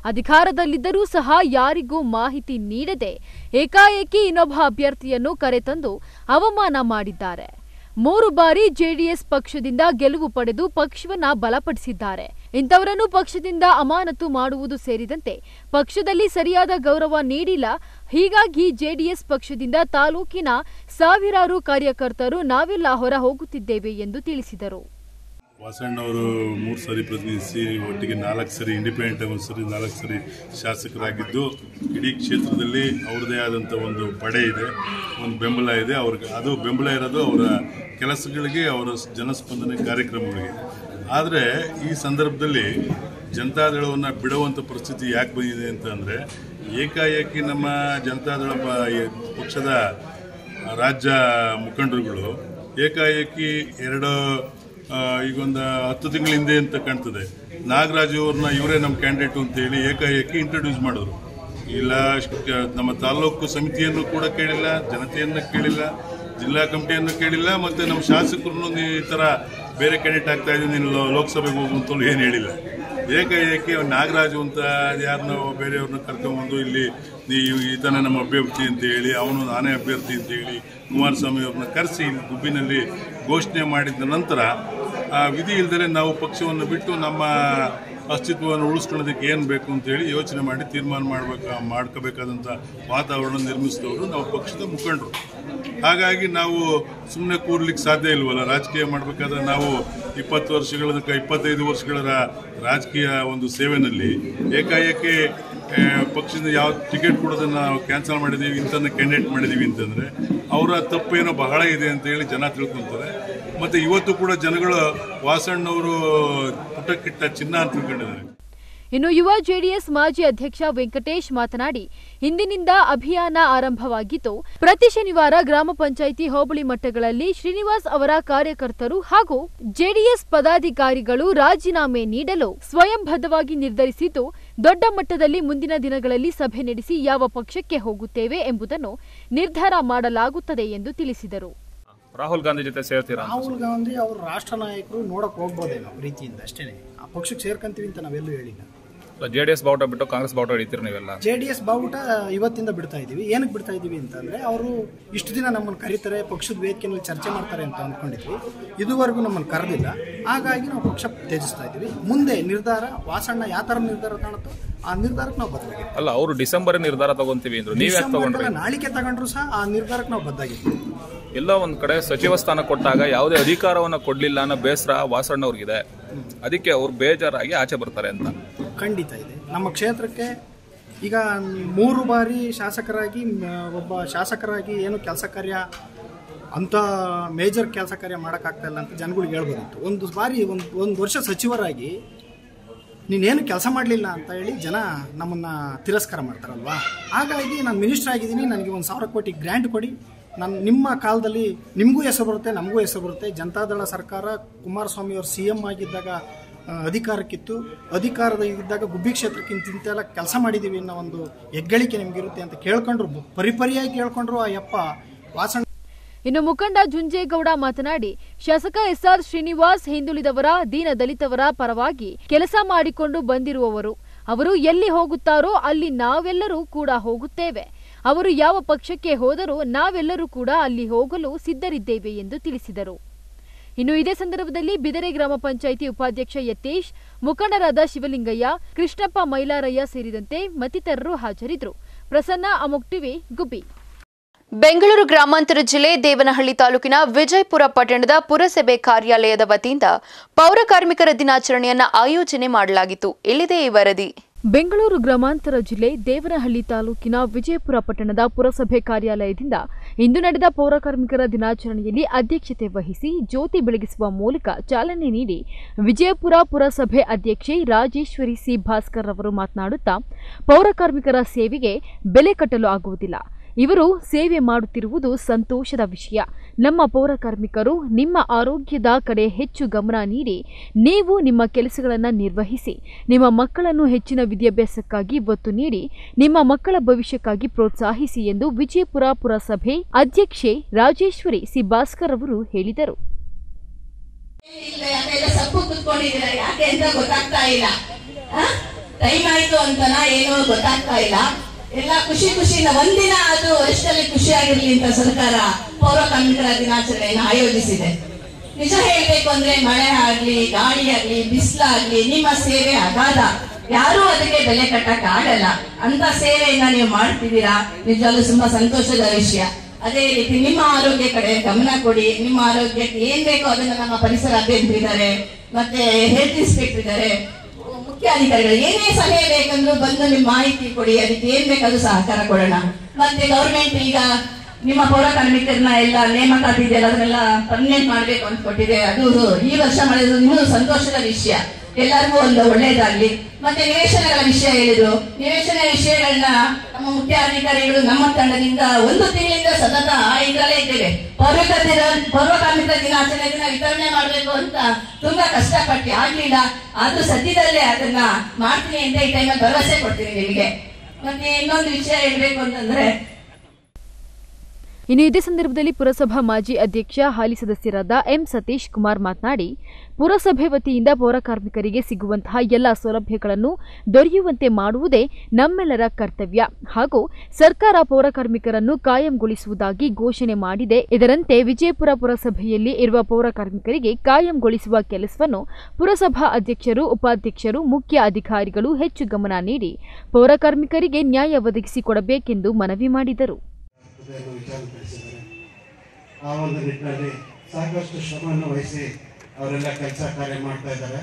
ಅಧಿಕಾರದಲ್ಲಿದ್ದರೂ ಸಹ ಯಾರಿಗೂ ಮಾಹಿತಿ ನೀಡದೆ ಏಕಾಏಕಿ ಇನ್ನೊಬ್ಬ ಅಭ್ಯರ್ಥಿಯನ್ನು ಕರೆತಂದು ಅವಮಾನ ಮಾಡಿದ್ದಾರೆ ಮೂರು ಬಾರಿ ಜೆಡಿಎಸ್ ಪಕ್ಷದಿಂದ ಗೆಲುವು ಪಡೆದು ಪಕ್ಷವನ್ನ ಬಲಪಡಿಸಿದ್ದಾರೆ ಇಂಥವರನ್ನು ಪಕ್ಷದಿಂದ ಅಮಾನತು ಮಾಡುವುದು ಸೇರಿದಂತೆ ಪಕ್ಷದಲ್ಲಿ ಸರಿಯಾದ ಗೌರವ ನೀಡಿಲ್ಲ ಹೀಗಾಗಿ ಜೆಡಿಎಸ್ ಪಕ್ಷದಿಂದ ತಾಲೂಕಿನ ಸಾವಿರಾರು ಕಾರ್ಯಕರ್ತರು ನಾವೆಲ್ಲ ಹೊರ ಹೋಗುತ್ತಿದ್ದೇವೆ ಎಂದು ತಿಳಿಸಿದರು ವಾಸಣ್ಣವರು ಮೂರು ಸರಿ ಪ್ರತಿನಿಧಿಸಿ ಒಟ್ಟಿಗೆ ನಾಲ್ಕು ಸರಿ ಇಂಡಿಪೆಂಡೆಂಟ್ ಒಂದು ಸರಿ ನಾಲ್ಕು ಸರಿ ಶಾಸಕರಾಗಿದ್ದು ಇಡೀ ಕ್ಷೇತ್ರದಲ್ಲಿ ಅವ್ರದ್ದೇ ಆದಂಥ ಒಂದು ಪಡೆ ಇದೆ ಒಂದು ಬೆಂಬಲ ಇದೆ ಅವ್ರಿಗೆ ಅದು ಬೆಂಬಲ ಇರೋದು ಅವರ ಕೆಲಸಗಳಿಗೆ ಅವರ ಜನಸ್ಪಂದನೆ ಕಾರ್ಯಕ್ರಮಗಳಿಗೆ ಆದರೆ ಈ ಸಂದರ್ಭದಲ್ಲಿ ಜನತಾದಳವನ್ನು ಬಿಡುವಂಥ ಪರಿಸ್ಥಿತಿ ಯಾಕೆ ಬಂದಿದೆ ಅಂತ ಅಂದರೆ ಏಕಾಏಕಿ ನಮ್ಮ ಜನತಾದಳ ಪ- ಪಕ್ಷದ ರಾಜ್ಯ ಮುಖಂಡರುಗಳು ಏಕಾಏಕಿ ಎರಡು ಆ, ಈಗೊಂದು ಹತ್ತು ತಿಂಗಳ ಹಿಂದೆ ಅಂತ ಕಾಣ್ತದೆ ನಾಗರಾಜು ಅವ್ರನ್ನ ಇವರೇ ನಮ್ಮ ಕ್ಯಾಂಡಿಡೇಟು ಅಂತೇಳಿ ಏಕಾಏಕಿ ಇಂಟ್ರೊಡ್ಯೂಸ್ ಮಾಡಿದ್ರು ಇಲ್ಲ ಶ- ನಮ್ಮ ತಾಲೂಕು ಸಮಿತಿಯನ್ನು ಕೂಡ ಕೇಳಿಲ್ಲ ಜನತೆಯನ್ನು ಕೇಳಿಲ್ಲ ಜಿಲ್ಲಾ ಕಮಿಟಿಯನ್ನು ಕೇಳಿಲ್ಲ ಮತ್ತು ನಮ್ಮ ಶಾಸಕರನ್ನು ನೀ ಈ ಥರ ಬೇರೆ ಕ್ಯಾಂಡಿಡೇಟ್ ಆಗ್ತಾ ಇದ್ದೀನಿ ನೀನು ಲೋ- ಲೋಕಸಭೆಗೆ ಹೋಗು ಅಂತಲೂ ಏನು ಹೇಳಿಲ್ಲ ಏಕಾಏಕಿ ಅವ್ನು ನಾಗರಾಜು ಅಂತ ಯಾರನ್ನ ಬೇರೆಯವ್ರನ್ನ ಕರ್ಕೊಂಬಂದು ಇಲ್ಲಿ ನೀವು ಈತನ ನಮ್ಮ ಅಭ್ಯರ್ಥಿ ಅಂತ ಹೇಳಿ ಅವನು ನಾನೇ ಅಭ್ಯರ್ಥಿ ಅಂತ ಹೇಳಿ ಕುಮಾರಸ್ವಾಮಿ ಅವ್ರನ್ನ ಕರೆಸಿ ಇಲ್ಲಿ ಗುಬ್ಬಿನಲ್ಲಿ ಘೋಷಣೆ ಮಾಡಿದ ನಂತರ ಆ ವಿಧಿ ಇಲ್ಲದೆ ನಾವು ಪಕ್ಷವನ್ನು ಬಿಟ್ಟು ನಮ್ಮ ಅಸ್ತಿತ್ವವನ್ನು ಉಳಿಸ್ಕೊಳ್ಳೋದಕ್ಕೆ ಏನು ಬೇಕು ಅಂತ ಹೇಳಿ ಯೋಚನೆ ಮಾಡಿ ತೀರ್ಮಾನ ಮಾಡಬೇಕು ಮಾಡ್ಕೋಬೇಕಾದಂಥ ವಾತಾವರಣ ನಿರ್ಮಿಸಿದವರು ನಾವು ಪಕ್ಷದ ಮುಖಂಡರು ಹಾಗಾಗಿ ನಾವು ಸುಮ್ಮನೆ ಕೂರ್ಲಿಕ್ಕೆ ಸಾಧ್ಯ ಇಲ್ವಲ್ಲ ರಾಜಕೀಯ ಮಾಡಬೇಕಾದ್ರೆ ನಾವು ಇಪ್ಪತ್ತು ವರ್ಷಗಳ ಇಪ್ಪತ್ತೈದು ವರ್ಷಗಳ ರಾ- ರಾಜಕೀಯ ಒಂದು ಸೇವೆನಲ್ಲಿ ಏಕಾಏಕಿ ಆ, ಪಕ್ಷದಿಂದ ಯಾವ ಟಿಕೆಟ್ ಕೊಡೋದನ್ನು ನಾವು ಕ್ಯಾನ್ಸಲ್ ಮಾಡಿದ್ದೀವಿ ಇಂಥನ್ನ ಕ್ಯಾಂಡಿಡೇಟ್ ಮಾಡಿದ್ದೀವಿ ಅಂತಂದರೆ ಅವರ ತಪ್ಪೇನೋ ಬಹಳ ಇದೆ ಅಂತ ಹೇಳಿ ಜನ ತಿಳ್ಕೊತಾರೆ ಮತ್ತು ಇವತ್ತು ಕೂಡ ಜನಗಳು ವಾಸಣ್ಣವರು ಪುಟಕ್ಕಿಟ್ಟ ಚಿನ್ನ ಅಂತ ತಿಳ್ಕೊಂಡಿದ್ದಾರೆ ಇನ್ನು ಯುವ ಜೆಡಿಎಸ್ ಮಾಜಿ ಅಧ್ಯಕ್ಷ ವೆಂಕಟೇಶ್ ಮಾತನಾಡಿ ಇಂದಿನಿಂದ ಅಭಿಯಾನ ಆರಂಭವಾಗಿದ್ದು ಪ್ರತಿ ಶನಿವಾರ ಗ್ರಾಮ ಪಂಚಾಯಿತಿ ಹೋಬಳಿ ಮಟ್ಟಗಳಲ್ಲಿ ಶ್ರೀನಿವಾಸ್ ಅವರ ಕಾರ್ಯಕರ್ತರು ಹಾಗೂ ಜೆಡಿಎಸ್ ಪದಾಧಿಕಾರಿಗಳು ರಾಜೀನಾಮೆ ನೀಡಲು ಸ್ವಯಂಬದ್ಧವಾಗಿ ನಿರ್ಧರಿಸಿದ್ದು ದೊಡ್ಡ ಮಟ್ಟದಲ್ಲಿ ಮುಂದಿನ ದಿನಗಳಲ್ಲಿ ಸಭೆ ನಡೆಸಿ ಯಾವ ಪಕ್ಷಕ್ಕೆ ಹೋಗುತ್ತೇವೆ ಎಂಬುದನ್ನು ನಿರ್ಧಾರ ಮಾಡಲಾಗುತ್ತದೆ ಎಂದು ತಿಳಿಸಿದರು ರಾಹುಲ್ ಗಾಂಧಿ ಜೊತೆ ಸೇರ್ತೀರಾ ಅಂತ ರಾಹುಲ್ ಗಾಂಧಿ ಅವರು ರಾಷ್ಟ್ರ ನಾಯಕರು ನೋಡಕ್ ಹೋಗ್ಬೋದೇನೋ ಪ್ರೀತಿಯಿಂದ ಅಷ್ಟೇ ಆ ಪಕ್ಷಕ್ಕೆ ಸೇರ್ಕಂತೀವಿ ಅಂತ ನಾವೆಲ್ಲೂ ಹೇಳಿಲ್ಲ ಜೆ ಡಿ ಎಸ್ ಬಾವುಟ ಬಿಟ್ಟು ಕಾಂಗ್ರೆಸ್ ಬಾವುಟ ಹಿಡಿತೀರಿ ನೀವೆಲ್ಲ ಜೆ ಡಿ ಎಸ್ ಬಾವುಟ ಇವತ್ತಿಂದ ಬಿಡ್ತಾ ಇದೀವಿ ಏನಕ್ಕೆ ಬಿಡ್ತಾ ಇದೀವಿ ಅಂತಂದ್ರೆ ಅವರು ಇಷ್ಟು ದಿನ ನಮ್ಮನ್ನು ಕರೀತಾರೆ ಪಕ್ಷದ ವೇದಿಕೆಯಲ್ಲಿ ಚರ್ಚೆ ಮಾಡ್ತಾರೆ ಅಂತ ಅಂದ್ಕೊಂಡಿದ್ವಿ ಇದುವರೆಗೂ ನಮ್ಮನ್ನು ಕರೆದಿಲ್ಲ ಹಾಗಾಗಿ ನಾವು ಪಕ್ಷ ತ್ಯಜಿಸ್ತಾ ಇದೀವಿ ಮುಂದೆ ನಿರ್ಧಾರ ವಾಸಣ್ಣ ಯಾವ ಥರ ನಿರ್ಧಾರ ಕಾಣುತ್ತೋ ಆ ನಿರ್ಧಾರಕ್ಕೆ ನಾವು ಬದಲಾಗಿದ್ದೀವಿ ಅಲ್ಲ ಅವರು ಡಿಸೆಂಬರ್ ನಿರ್ಧಾರ ತಗೊಂತೀವಿ ಅಂದ್ರು ನೀವ್ ಯಾಕೆ ತಗೊಂಡ್ರಿ ಡಿಸೆಂಬರ್ದಲ್ಲಿ ನಾಳಿಕೆ ತಗೊಂಡ್ರು ಸಹ ಆ ನಿರ್ಧಾರಕ್ಕೆ ನಾವು ಬದ್ದಾಗಿದ್ದೀವಿ ಎಲ್ಲ ಒಂದ್ ಕಡೆ ಸಚಿವ ಸ್ಥಾನ ಕೊಟ್ಟಾಗ ಯಾವುದೇ ಅಧಿಕಾರವನ್ನ ಕೊಡ್ಲಿಲ್ಲ ಅನ್ನೋ ಬೇಸರ ವಾಸಣ್ಣವ್ರಿಗಿದೆ ಅದಕ್ಕೆ ಅವ್ರು ಬೇಜಾರಾಗಿ ಆಚೆ ಬರ್ತಾರೆ ಅಂತ ಖಂಡಿತ ಇದೆ ನಮ್ಮ ಕ್ಷೇತ್ರಕ್ಕೆ ಈಗ ಮೂರು ಬಾರಿ ಶಾಸಕರಾಗಿ ಮ, ಒಬ್ಬ ಶಾಸಕರಾಗಿ ಏನು ಕೆಲಸ ಕಾರ್ಯ ಅಂಥ ಮೇಜರ್ ಕೆಲಸ ಕಾರ್ಯ ಮಾಡೋಕ್ಕಾಗ್ತಾ ಇಲ್ಲ ಅಂತ ಜನಗಳಿಗೆ ಹೇಳ್ಬೋದಿತ್ತು ಒಂದು ಬಾರಿ ಒಂದು ಒಂದು ವರ್ಷ ಸಚಿವರಾಗಿ ನೀನೇನು ಕೆಲಸ ಮಾಡಲಿಲ್ಲ ಅಂತ ಹೇಳಿ ಜನ ನಮ್ಮನ್ನು ತಿರಸ್ಕಾರ ಮಾಡ್ತಾರಲ್ವಾ ಹಾಗಾಗಿ ನಾನು ಮಿನಿಸ್ಟರ್ ಆಗಿದ್ದೀನಿ ನನಗೆ ಒಂದು ಸಾವಿರ ಕೋಟಿ ಗ್ರ್ಯಾಂಟ್ ಕೊಡಿ ನಾನು ನಿಮ್ಮ ಕಾಲದಲ್ಲಿ ನಿಮಗೂ ಹೆಸರು ಬರುತ್ತೆ ನಮಗೂ ಹೆಸರು ಬರುತ್ತೆ ಜನತಾದಳ ಸರ್ಕಾರ ಕುಮಾರಸ್ವಾಮಿ ಅವರು ಸಿ ಎಂ ಆಗಿದ್ದಾಗ ಆ, ಅಧಿಕಾರಕ್ಕಿತ್ತು ಅಧಿಕಾರದ ಇದ್ದಾಗ ಗುಬ್ಬಿ ಕ್ಷೇತ್ರಕ್ಕಿಂತ ಇಂತೆಲ್ಲ ಕೆಲಸ ಮಾಡಿದ್ದೀವಿ ಅನ್ನೋ ಒಂದು ಹೆಗ್ಗಳಿಕೆ ನಿಮಗಿರುತ್ತೆ ಅಂತ ಕೇಳ್ಕೊಂಡ್ರು ಪರಿಪರಿಯಾಗಿ ಕೇಳ್ಕೊಂಡ್ರು ಆ ಯಪ್ಪ ವಾಸಣ್ಣ ಇನ್ನು ಮುಖಂಡ ಜುಂಜೇಗೌಡ ಮಾತನಾಡಿ ಶಾಸಕ ಎಸ್ಆರ್ ಶ್ರೀನಿವಾಸ್ ಹಿಂದುಳಿದವರ ದೀನ ದಲಿತವರ ಪರವಾಗಿ ಕೆಲಸ ಮಾಡಿಕೊಂಡು ಬಂದಿರುವವರು ಅವರು ಎಲ್ಲಿ ಹೋಗುತ್ತಾರೋ ಅಲ್ಲಿ ನಾವೆಲ್ಲರೂ ಕೂಡ ಹೋಗುತ್ತೇವೆ ಅವರು ಯಾವ ಪಕ್ಷಕ್ಕೆ ಹೋದರೂ ನಾವೆಲ್ಲರೂ ಕೂಡ ಅಲ್ಲಿ ಹೋಗಲು ಸಿದ್ಧರಿದ್ದೇವೆ ಎಂದು ತಿಳಿಸಿದರು ಇನ್ನು ಇದೇ ಸಂದರ್ಭದಲ್ಲಿ ಬಿದರೆ ಗ್ರಾಮ ಪಂಚಾಯಿತಿ ಉಪಾಧ್ಯಕ್ಷ ಯತೀಶ್ ಮುಖಂಡರಾದ ಶಿವಲಿಂಗಯ್ಯ ಕೃಷ್ಣಪ್ಪ ಮೈಲಾರಯ್ಯ ಸೇರಿದಂತೆ ಮತ್ತಿತರರು ಹಾಜರಿದ್ದರು ಪ್ರಸನ್ನ ಅಮೋಕ್ ಟಿವಿ ಗುಬ್ಬಿ ಬೆಂಗಳೂರು ಗ್ರಾಮಾಂತರ ಜಿಲ್ಲೆ ದೇವನಹಳ್ಳಿ ತಾಲೂಕಿನ ವಿಜಯಪುರ ಪಟ್ಟಣದ ಪುರಸಭೆ ಕಾರ್ಯಾಲಯದ ವತಿಯಿಂದ ಪೌರ ಕಾರ್ಮಿಕರ ದಿನಾಚರಣೆಯನ್ನ ಆಯೋಜನೆ ಮಾಡಲಾಗಿತ್ತು ಇಲ್ಲಿದೆ ಈ ವರದಿ ಬೆಂಗಳೂರು ಗ್ರಾಮಾಂತರ ಜಿಲ್ಲೆ ದೇವನಹಳ್ಳಿ ತಾಲೂಕಿನ ವಿಜಯಪುರ ಪಟ್ಟಣದ ಪುರಸಭೆ ಕಾರ್ಯಾಲಯದಿಂದ ಇಂದು ನಡೆದ ಪೌರಕಾರ್ಮಿಕರ ದಿನಾಚರಣೆಯಲ್ಲಿ ಅಧ್ಯಕ್ಷತೆ ವಹಿಸಿ ಜ್ಯೋತಿ ಬೆಳಗಿಸುವ ಮೂಲಕ ಚಾಲನೆ ನೀಡಿ ವಿಜಯಪುರ ಪುರಸಭೆ ಅಧ್ಯಕ್ಷೆ ರಾಜೇಶ್ವರಿ ಸಿ ಭಾಸ್ಕರ್ ಅವರು ಮಾತನಾಡುತ್ತಾ ಪೌರಕಾರ್ಮಿಕರ ಸೇವೆಗೆ ಬೆಲೆ ಕಟ್ಟಲು ಆಗುವುದಿಲ್ಲ ಇವರು ಸೇವೆ ಮಾಡುತ್ತಿರುವುದು ಸಂತೋಷದ ವಿಷಯ ನಮ್ಮ ಪೌರಕಾರ್ಮಿಕರು ನಿಮ್ಮ ಆರೋಗ್ಯದ ಕಡೆ ಹೆಚ್ಚು ಗಮನ ನೀಡಿ ನೀವು ನಿಮ್ಮ ಕೆಲಸಗಳನ್ನು ನಿರ್ವಹಿಸಿ ನಿಮ್ಮ ಮಕ್ಕಳನ್ನು ಹೆಚ್ಚಿನ ವಿದ್ಯಾಭ್ಯಾಸಕ್ಕಾಗಿ ಒತ್ತು ನೀಡಿ ನಿಮ್ಮ ಮಕ್ಕಳ ಭವಿಷ್ಯಕ್ಕಾಗಿ ಪ್ರೋತ್ಸಾಹಿಸಿ ಎಂದು ವಿಜಯಪುರ ಪುರಸಭೆ ಅಧ್ಯಕ್ಷೆ ರಾಜೇಶ್ವರಿ ಸಿ ಭಾಸ್ಕರ್ ಅವರು ಹೇಳಿದರು ಇಲ್ಲ ಯಾಕೆಲ್ಲ ಸಪ್ಪು ಕುತ್ಕೊಂಡಿದ್ದೀರ ಯಾಕೆ ಅಂತ ಗೊತ್ತಾಗ್ತಾ ಇಲ್ಲ ಆ? ಟೈಮ್ ಆಯ್ತು ಅಂತನಾ ಏನೋ ಗೊತ್ತಾಗ್ತಾ ಇಲ್ಲ ಎಲ್ಲ ಖುಷಿ ಖುಷಿಯಿಂದ ಒಂದಿನ ಅದು ವರ್ಷದಲ್ಲಿ ಖುಷಿಯಾಗಿರ್ಲಿ ಅಂತ ಸರ್ಕಾರ ಪೌರ ಕಾರ್ಮಿಕರ ದಿನಾಚರಣೆಯನ್ನು ಆಯೋಜಿಸಿದೆ ನಿಜ ಹೇಳ್ಬೇಕು ಅಂದ್ರೆ ಮಳೆ ಆಗ್ಲಿ ಗಾಳಿ ಆಗ್ಲಿ ಬಿಸಿಲಾಗ್ಲಿ ನಿಮ್ಮ ಸೇವೆ ಅಗಾಧ ಯಾರೂ ಅದಕ್ಕೆ ಬೆಲೆ ಕಟ್ಟಕ್ ಆಗಲ್ಲ ಅಂತ ಸೇವೆಯನ್ನ ನೀವು ಮಾಡ್ತಿದ್ದೀರಾ ನಿಜವಾಗ್ಲೂ ತುಂಬಾ ಸಂತೋಷದ ವಿಷಯ ಅದೇ ರೀತಿ ನಿಮ್ಮ ಆರೋಗ್ಯ ಕಡೆ ಗಮನ ಕೊಡಿ ನಿಮ್ಮ ಆರೋಗ್ಯಕ್ಕೆ ಏನ್ ಬೇಕೋ ಅದನ್ನ ನಮ್ಮ ಪರಿಸರ ಅಭಿಯಂತರಿದ್ದಾರೆ ಮತ್ತೆ ಹೆಲ್ತ್ ಇನ್ಸ್ಪೆಕ್ಟರ್ ಇದ್ದಾರೆ ಮುಖ್ಯಾಧಿಕಾರಿಗಳು ಏನೇ ಸಲಹೆ ಬೇಕಂದ್ರೂ ಬಂದು ನಿಮ್ ಮಾಹಿತಿ ಕೊಡಿ ಅದಕ್ಕೆ ಏನ್ ಬೇಕಾದ್ರೂ ಸಹಕಾರ ಕೊಡೋಣ ಮತ್ತೆ ಗೌರ್ಮೆಂಟ್ ಈಗ ನಿಮ್ಮ ಪೌರ ಕಾರ್ಮಿಕರನ್ನ ಎಲ್ಲ ನೇಮಕಾತಿ ಇದೆಯಲ್ಲ ಅದನ್ನೆಲ್ಲ ಪರ್ಮನೆಂಟ್ ಮಾಡ್ಬೇಕು ಅಂತ ಕೊಟ್ಟಿದೆ ಅದು ಈ ವರ್ಷ ಮಾಡಿದ್ರು ಇನ್ನೂ ಸಂತೋಷದ ವಿಷಯ ಎಲ್ಲರಿಗೂ ಒಂದು ಒಳ್ಳೇದಾಗ್ಲಿ ಮತ್ತೆ ನಿವೇಶನಗಳ ವಿಷಯ ಹೇಳಿದ್ರು ನಿವೇಶನ ವಿಷಯಗಳನ್ನ ನಮ್ಮ ಮುಖ್ಯಾಧಿಕಾರಿಗಳು ನಮ್ಮ ತಂಡದಿಂದ ಒಂದು ತಿಂಗಳಿಂದ ಸತತ ಇದರಲ್ಲೇ ಇದ್ದೇವೆ ಪೌರಕ ದಿನ ಪೌರ ಕಾರ್ಮಿಕರ ದಿನಾಚರಣೆ ದಿನ ವಿತರಣೆ ಮಾಡಬೇಕು ಅಂತ ತುಂಬಾ ಕಷ್ಟಪಟ್ಟು ಆಗ್ಲಿಲ್ಲ ಆದ್ರೂ ಸದ್ಯದಲ್ಲೇ ಅದನ್ನ ಮಾಡ್ತೀನಿ ಅಂತ ಈ ಟೈಮಲ್ಲಿ ಭರವಸೆ ಕೊಡ್ತೀನಿ ನಿಮಗೆ ಮತ್ತೆ ಇನ್ನೊಂದು ವಿಷಯ ಹೇಳ್ಬೇಕು ಅಂತಂದ್ರೆ ಇನ್ನು ಇದೇ ಸಂದರ್ಭದಲ್ಲಿ ಪುರಸಭಾ ಮಾಜಿ ಅಧ್ಯಕ್ಷ ಹಾಲಿ ಸದಸ್ಯರಾದ ಎಂ ಸತೀಶ್ ಕುಮಾರ್ ಮಾತನಾಡಿ ಪುರಸಭೆ ವತಿಯಿಂದ ಪೌರ ಕಾರ್ಮಿಕರಿಗೆ ಸಿಗುವಂತಹ ಎಲ್ಲ ಸೌಲಭ್ಯಗಳನ್ನು ದೊರೆಯುವಂತೆ ಮಾಡುವುದೇ ನಮ್ಮೆಲ್ಲರ ಕರ್ತವ್ಯ ಹಾಗೂ ಸರ್ಕಾರ ಪೌರ ಕಾರ್ಮಿಕರನ್ನು ಕಾಯಂಗೊಳಿಸುವುದಾಗಿ ಘೋಷಣೆ ಮಾಡಿದೆ ಇದರಂತೆ ವಿಜಯಪುರ ಪುರಸಭೆಯಲ್ಲಿ ಇರುವ ಪೌರ ಕಾರ್ಮಿಕರಿಗೆ ಕಾಯಂಗೊಳಿಸುವ ಕೆಲಸವನ್ನು ಪುರಸಭಾ ಅಧ್ಯಕ್ಷರು ಉಪಾಧ್ಯಕ್ಷರು ಮುಖ್ಯ ಅಧಿಕಾರಿಗಳು ಹೆಚ್ಚು ಗಮನ ನೀಡಿ ಪೌರ ಕಾರ್ಮಿಕರಿಗೆ ನ್ಯಾಯ ಒದಗಿಸಿಕೊಡಬೇಕೆಂದು ಮನವಿ ಮಾಡಿದರು ಇದನ್ನು ವಿಚಾರಪಡಿಸಿದ್ದಾರೆ ಆ ಒಂದು ನಿಟ್ಟಿನಲ್ಲಿ ಸಾಕಷ್ಟು ಶ್ರಮವನ್ನು ವಹಿಸಿ ಅವರೆಲ್ಲ ಕೆಲಸ ಕಾರ್ಯ ಮಾಡ್ತಾ ಇದ್ದಾರೆ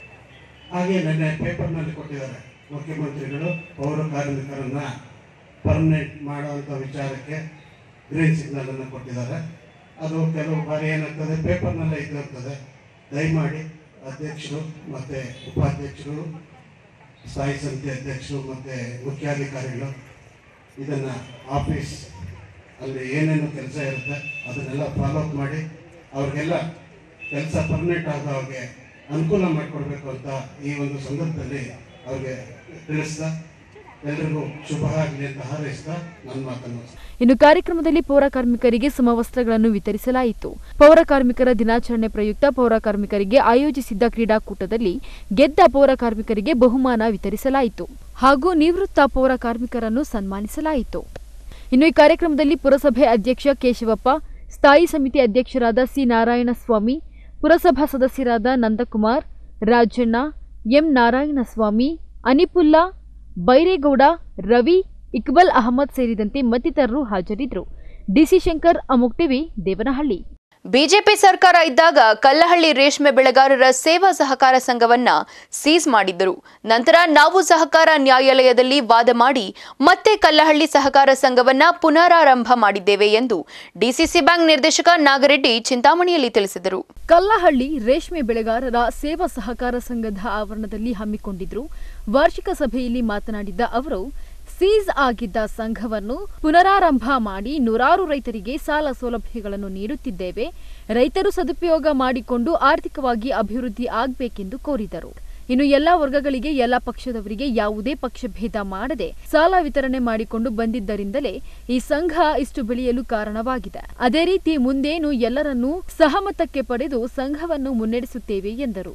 ಹಾಗೆ ನಿನ್ನೆ ಪೇಪರ್ನಲ್ಲಿ ಕೊಟ್ಟಿದ್ದಾರೆ ಮುಖ್ಯಮಂತ್ರಿಗಳು ಪೌರ ಕಾರ್ಮಿಕರನ್ನ ಪರ್ಮನೆಂಟ್ ಮಾಡುವಂಥ ವಿಚಾರಕ್ಕೆ ಗ್ರೀನ್ ಸಿಗ್ನಲ್ ಅನ್ನು ಕೊಟ್ಟಿದ್ದಾರೆ ಅದು ಕೆಲವು ಬಾರಿ ಏನಾಗ್ತದೆ ಪೇಪರ್ನಲ್ಲೇ ಇದ್ದಿರ್ತದೆ ದಯಮಾಡಿ ಅಧ್ಯಕ್ಷರು ಮತ್ತು ಉಪಾಧ್ಯಕ್ಷರು ಸ್ಥಾಯಿ ಸಮಿತಿ ಅಧ್ಯಕ್ಷರು ಮತ್ತು ಮುಖ್ಯಾಧಿಕಾರಿಗಳು ಇದನ್ನು ಆಫೀಸ್ ಅಲ್ಲಿ ಏನೇನು ಕೆಲಸ ಇರುತ್ತೆ ಅದನ್ನೆಲ್ಲ ಫಾಲೋ ಅಪ್ ಮಾಡಿ ಅವ್ರಿಗೆಲ್ಲ ಕೆಲಸ ಪರ್ಮನೆಂಟ್ ಆಗೋ ಹಾಗೆ ಅನುಕೂಲ ಮಾಡಿಕೊಡ್ಬೇಕು ಅಂತ ಈ ಒಂದು ಸಂದರ್ಭದಲ್ಲಿ ಅವ್ರಿಗೆ ತಿಳಿಸ್ತಾ ಎಲ್ರಿಗೂ ಶುಭ ಆಗಲಿ ಅಂತ ಹಾರೈಸ್ತಾ ನನ್ನ ಮಾತನ್ನು ಇನ್ನು ಕಾರ್ಯಕ್ರಮದಲ್ಲಿ ಪೌರ ಕಾರ್ಮಿಕರಿಗೆ ಸಮವಸ್ತ್ರಗಳನ್ನು ವಿತರಿಸಲಾಯಿತು ಪೌರ ಕಾರ್ಮಿಕರ ದಿನಾಚರಣೆ ಪ್ರಯುಕ್ತ ಪೌರ ಕಾರ್ಮಿಕರಿಗೆ ಆಯೋಜಿಸಿದ್ದ ಕ್ರೀಡಾಕೂಟದಲ್ಲಿ ಗೆದ್ದ ಪೌರ ಕಾರ್ಮಿಕರಿಗೆ ಬಹುಮಾನ ವಿತರಿಸಲಾಯಿತು ಹಾಗೂ ನಿವೃತ್ತ ಪೌರ ಕಾರ್ಮಿಕರನ್ನು ಸನ್ಮಾನಿಸಲಾಯಿತು ಇನ್ನು ಈ ಕಾರ್ಯಕ್ರಮದಲ್ಲಿ ಪುರಸಭೆ ಅಧ್ಯಕ್ಷ ಕೇಶವಪ್ಪ ಸ್ಥಾಯಿ ಸಮಿತಿ ಅಧ್ಯಕ್ಷರಾದ ಸಿ ನಾರಾಯಣಸ್ವಾಮಿ ಪುರಸಭಾ ಸದಸ್ಯರಾದ ನಂದಕುಮಾರ್ ರಾಜಣ್ಣ ಎಂ ನಾರಾಯಣಸ್ವಾಮಿ ಅನಿಪುಲ್ಲಾ ಬೈರೇಗೌಡ ರವಿ ಇಕ್ಬಲ್ ಅಹಮದ್ ಸೇರಿದಂತೆ ಮತ್ತಿತರರು ಹಾಜರಿದ್ದರು ಡಿಸಿ ಶಂಕರ್ ಅಮುಕ್ ಟಿವಿ ದೇವನಹಳ್ಳಿ ಬಿಜೆಪಿ ಸರ್ಕಾರ ಇದ್ದಾಗ ಕಲ್ಲಹಳ್ಳಿ ರೇಷ್ಮೆ ಬೆಳೆಗಾರರ ಸೇವಾ ಸಹಕಾರ ಸಂಘವನ್ನ ಸೀಸ್ ಮಾಡಿದ್ದರು ನಂತರ ನಾವು ಸಹಕಾರ ನ್ಯಾಯಾಲಯದಲ್ಲಿ ವಾದ ಮಾಡಿ ಮತ್ತೆ ಕಲ್ಲಹಳ್ಳಿ ಸಹಕಾರ ಸಂಘವನ್ನ ಪುನರಾರಂಭ ಮಾಡಿದ್ದೇವೆ ಎಂದು ಡಿಸಿಸಿ ಬ್ಯಾಂಕ್ ನಿರ್ದೇಶಕ ನಾಗರೆಡ್ಡಿ ಚಿಂತಾಮಣಿಯಲ್ಲಿ ತಿಳಿಸಿದರು ಕಲ್ಲಹಳ್ಳಿ ರೇಷ್ಮೆ ಬೆಳೆಗಾರರ ಸೇವಾ ಸಹಕಾರ ಸಂಘದ ಆವರಣದಲ್ಲಿ ಹಮ್ಮಿಕೊಂಡಿದ್ರು ವಾರ್ಷಿಕ ಸಭೆಯಲ್ಲಿ ಮಾತನಾಡಿದ್ದ ಅವರು ಸೀಸ್ ಆಗಿದ್ದ ಸಂಘವನ್ನು ಪುನರಾರಂಭ ಮಾಡಿ ನೂರಾರು ರೈತರಿಗೆ ಸಾಲ ಸೌಲಭ್ಯಗಳನ್ನು ನೀಡುತ್ತಿದ್ದೇವೆ ರೈತರು ಸದುಪಯೋಗ ಮಾಡಿಕೊಂಡು ಆರ್ಥಿಕವಾಗಿ ಅಭಿವೃದ್ಧಿ ಆಗಬೇಕೆಂದು ಕೋರಿದರು ಇನ್ನು ಎಲ್ಲಾ ವರ್ಗಗಳಿಗೆ ಎಲ್ಲಾ ಪಕ್ಷದವರಿಗೆ ಯಾವುದೇ ಪಕ್ಷಭೇದ ಮಾಡದೆ ಸಾಲ ವಿತರಣೆ ಮಾಡಿಕೊಂಡು ಬಂದಿದ್ದರಿಂದಲೇ ಈ ಸಂಘ ಇಷ್ಟು ಬೆಳೆಯಲು ಕಾರಣವಾಗಿದೆ ಅದೇ ರೀತಿ ಮುಂದೇನು ಎಲ್ಲರನ್ನೂ ಸಹಮತಕ್ಕೆ ಪಡೆದು ಸಂಘವನ್ನು ಮುನ್ನಡೆಸುತ್ತೇವೆ ಎಂದರು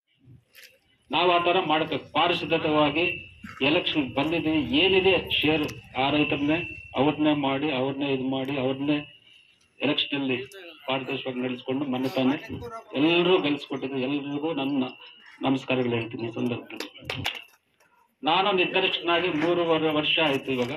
ನಾವು ಆ ತರ ಮಾಡಬೇಕು ಪಾರದರ್ಶಕವಾಗಿ ಎಲೆಕ್ಷನ್ ಬಂದಿದ್ದೀವಿ ಏನಿದೆ ಶೇರ್ ಆ ರೈತರನ್ನೇ ಅವ್ರನ್ನೇ ಮಾಡಿ ಅವ್ರನ್ನೇ ಇದು ಮಾಡಿ ಅವ್ರನ್ನೇ ಎಲೆಕ್ಷನ್ ಅಲ್ಲಿ ಪಾರದರ್ಶಕವಾಗಿ ನಡೆಸ್ಕೊಂಡು ಮೊನ್ನೆ ತಾನೇ ಎಲ್ಲರೂ ಗೆಲ್ಸ್ಕೊಟ್ಟಿದ್ರು ಎಲ್ರಿಗೂ ನನ್ನ ನಮಸ್ಕಾರಗಳು ಹೇಳ್ತೀನಿ ಈ ಸಂದರ್ಭದಲ್ಲಿ ನಾನು ನಿರ್ದೇಶಕನಾಗಿ ಮೂರುವರೆ ವರ್ಷ ಆಯ್ತು ಇವಾಗ